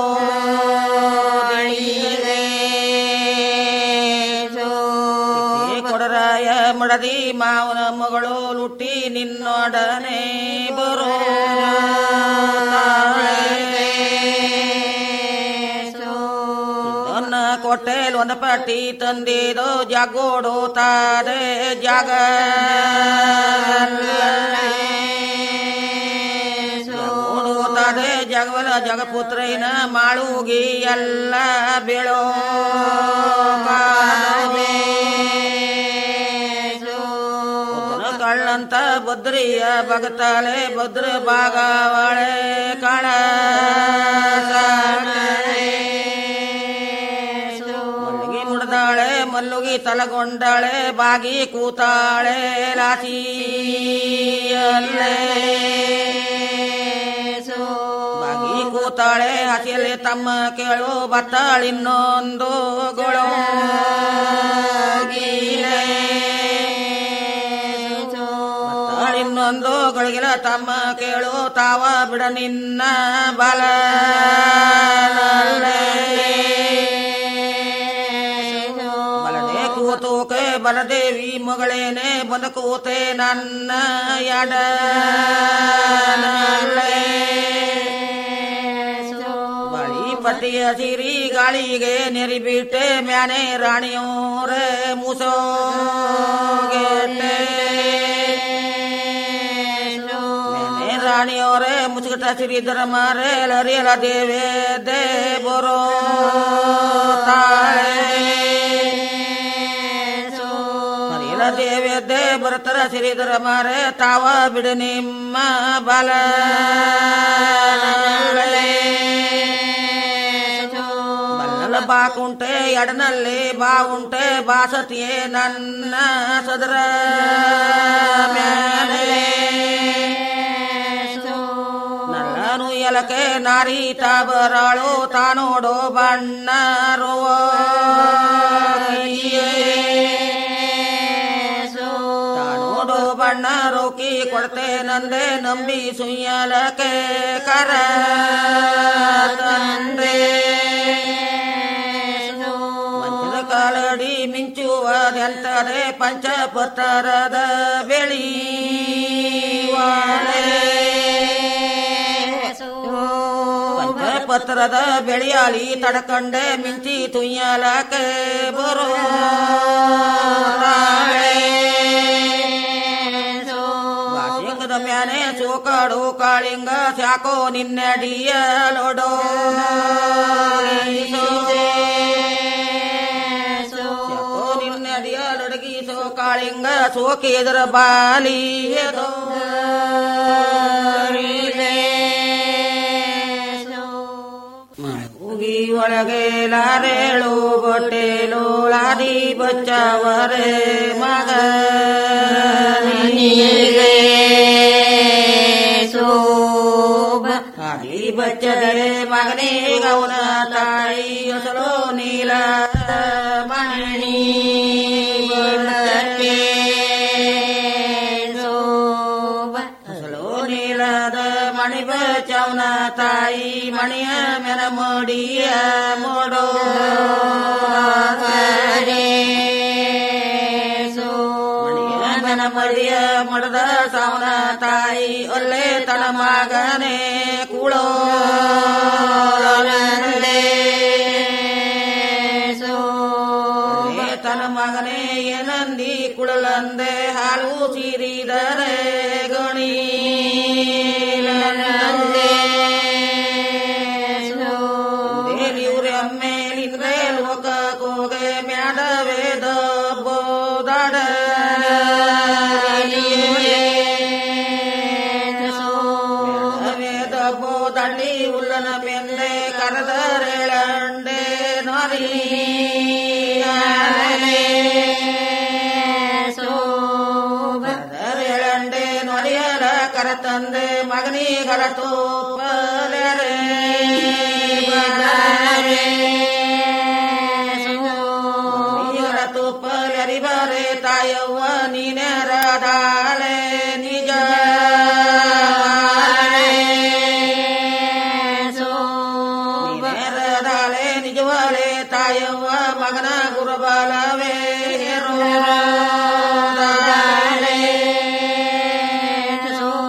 ಕೊಡರಾಯ ಮಡದಿ ಮಾವನ ಮಗಳು ಲುಟ್ಟಿ ನಿನ್ನೊಡನೆ ಬರೋ ನನ್ನ ಕೊಟ್ಟೆಲ್ ಒಂದು ಪಟ್ಟಿ ತಂದಿದು ಜಾಗೋಡು ತಾರೆ ಜಾಗ ತಾರೆ ಜಗವಲ ಜಗಪುತ್ರೈನ ಮಾಳುಗಿ ಎಲ್ಲ ಬೀಳೋ ಕಳ್ಳಂತ ಬದ್ರಿಯ ಬಗತಾಳೆ ಭದ್ರ ಭಾಗವಾಳೆ ಕಾಳ ಮಲ್ಲಿಗೆ ಮುಡ್ದಾಳೆ ಮಲ್ಲುಗಿ ತಲಗೊಂಡಾಳೆ ಬಾಗಿ ಕೂತಾಳೆ ಲಾಚಿ ಬಾಗಿ ಕೂತಾಳೆ ಹಸಿಯಲ್ಲಿ ತಮ್ಮ ಕೇಳು ಬತ್ತಾಳಿನ್ನೊಂದು ಗೊಳೋ ಇನ್ನೊಂದು ಗಳಿಗಿಲ ತಮ್ಮ ಕೇಳು ತಾವ ಬಿಡ ನಿನ್ನ ಬಲ ಬಲದೆ ಕೂತೋಕೆ ಬಲದೇವಿ ಮಗಳೇನೆ ಬಂದ ಕೂತೆ ನನ್ನ ಯಡ ಬಳಿ ಪಟ್ಟಿಯ ಸಿರಿ ಗಾಳಿಗೆ ನೆರಿಬಿಟ್ಟೆ ಮ್ಯಾನೆ ರಾಣಿಯೋರೆ ಮುಸೋ ರಾಣಿಯವರೇ ಮುಸುಗಟ ಸಿರಿದರ ಮಾರೆ ಲರಿಯಲ ದೇವೇ ದೇ ಬರೋ ತಾಳೆ ಹರಿಯಲ ದೇವೇ ದೇ ಬರತರ ಸಿರಿದರ ಮಾರೆ ತಾವ ಬಿಡು ನಿಮ್ಮ ಬಲ ಬಲ್ಲಲ ಬಾಕುಂಟೆ ಎಡನಲ್ಲಿ ಬಾವುಂಟೆ ಬಾಸತಿಯೇ ನನ್ನ ಸದರ ಮ್ಯಾಲೆ ನಲ್ಲನು ಎಲಕೆ ನಾರಿ ತಾಬರಾಳು ತಾನೋಡೋ ಬಣ್ಣ ರುವ ತಾನೋಡೋ ಬಣ್ಣ ರೋಕಿ ಕೊಡ್ತೆ ನಂದೆ ನಂಬಿ ಸುಯ್ಯಲಕೆ ಕರ ತಂದೆ ಮಂಚದ ಕಾಲಡಿ ಮಿಂಚುವದೆಂತರೆ ಪಂಚಪತ್ತರದ ಬೆಳಿ ಪತ್ರದ ಬೆಳೆಯಾಲಿ ತಡಕಂಡೆ ಮಿಂಚಿ ತುಯ್ಯಲಕ್ಕೆ ಬರೋ ವಾಸಿಂಗದ ಮ್ಯಾನೆ ಚೋಕಾಡು ಕಾಳಿಂಗ ಸಾಕೋ ನಿನ್ನಡಿಯ ಲೋಡೋ ಸಾಕೋ ನಿನ್ನಡಿಯ ಲೊಡಗಿಸೋ ಕಾಳಿಂಗ ಸೋಕಿದ್ರ ಬಾಲಿ ಎದೋ ಉಗಿ ಒಳಗೆ ಲಾರೇಳು ಬೊಟ್ಟೆಲು ಲಾದಿ ಬಚ್ಚವರೆ ಮಗ ಆದಿ ಬಚ್ಚದೆ ಮಗನೇ ಗೌನ ತಾಯಿ ಹೊಸಲು ನೀಲ ಮಣಿ ಹೊಸಲು ನೀಲದ ಮಣಿ ಬಚ್ಚವನ ತಾಯಿ ಮಣಿಯ ಮೆನ ಮಡಿಯ ಮೋಡೋ ಮಣಿಯ ಮೆನ ಮಡಿಯ ಮಡದ ಸಾವನ ತಾಯಿ ಒಲ್ಲೆ ತನ ಮಗನೇ ಕುಳೋ ತನ ಮಗನೇ ಏನಂದಿ ಕುಳಲಂದೆ ಹಾಲು ಸೀರಿದರೆ ಕಳ್ಳಿ ಉಲ್ಲನ ಬೆಂದೆ ಕರದರೆಳಂಡೆ ನೊರಿ ಕರದರೆಳಂಡೆ ನೊರಿಯರ ಕರತಂದೆ ಮಗನಿಗರ ತೋಪಲರೆ ತುಪ್ಪಲರಿ ಬರೆ ತಾಯವ್ವ ನೀನೆರದಾಳೆ ನಿಜ ನೀನೆರದಾಳೆ ನಿಜವಾಳೆ ತಾಯವ್ವ ಮಗನ ಗುರುಬಲವೇ ಹೆರೋ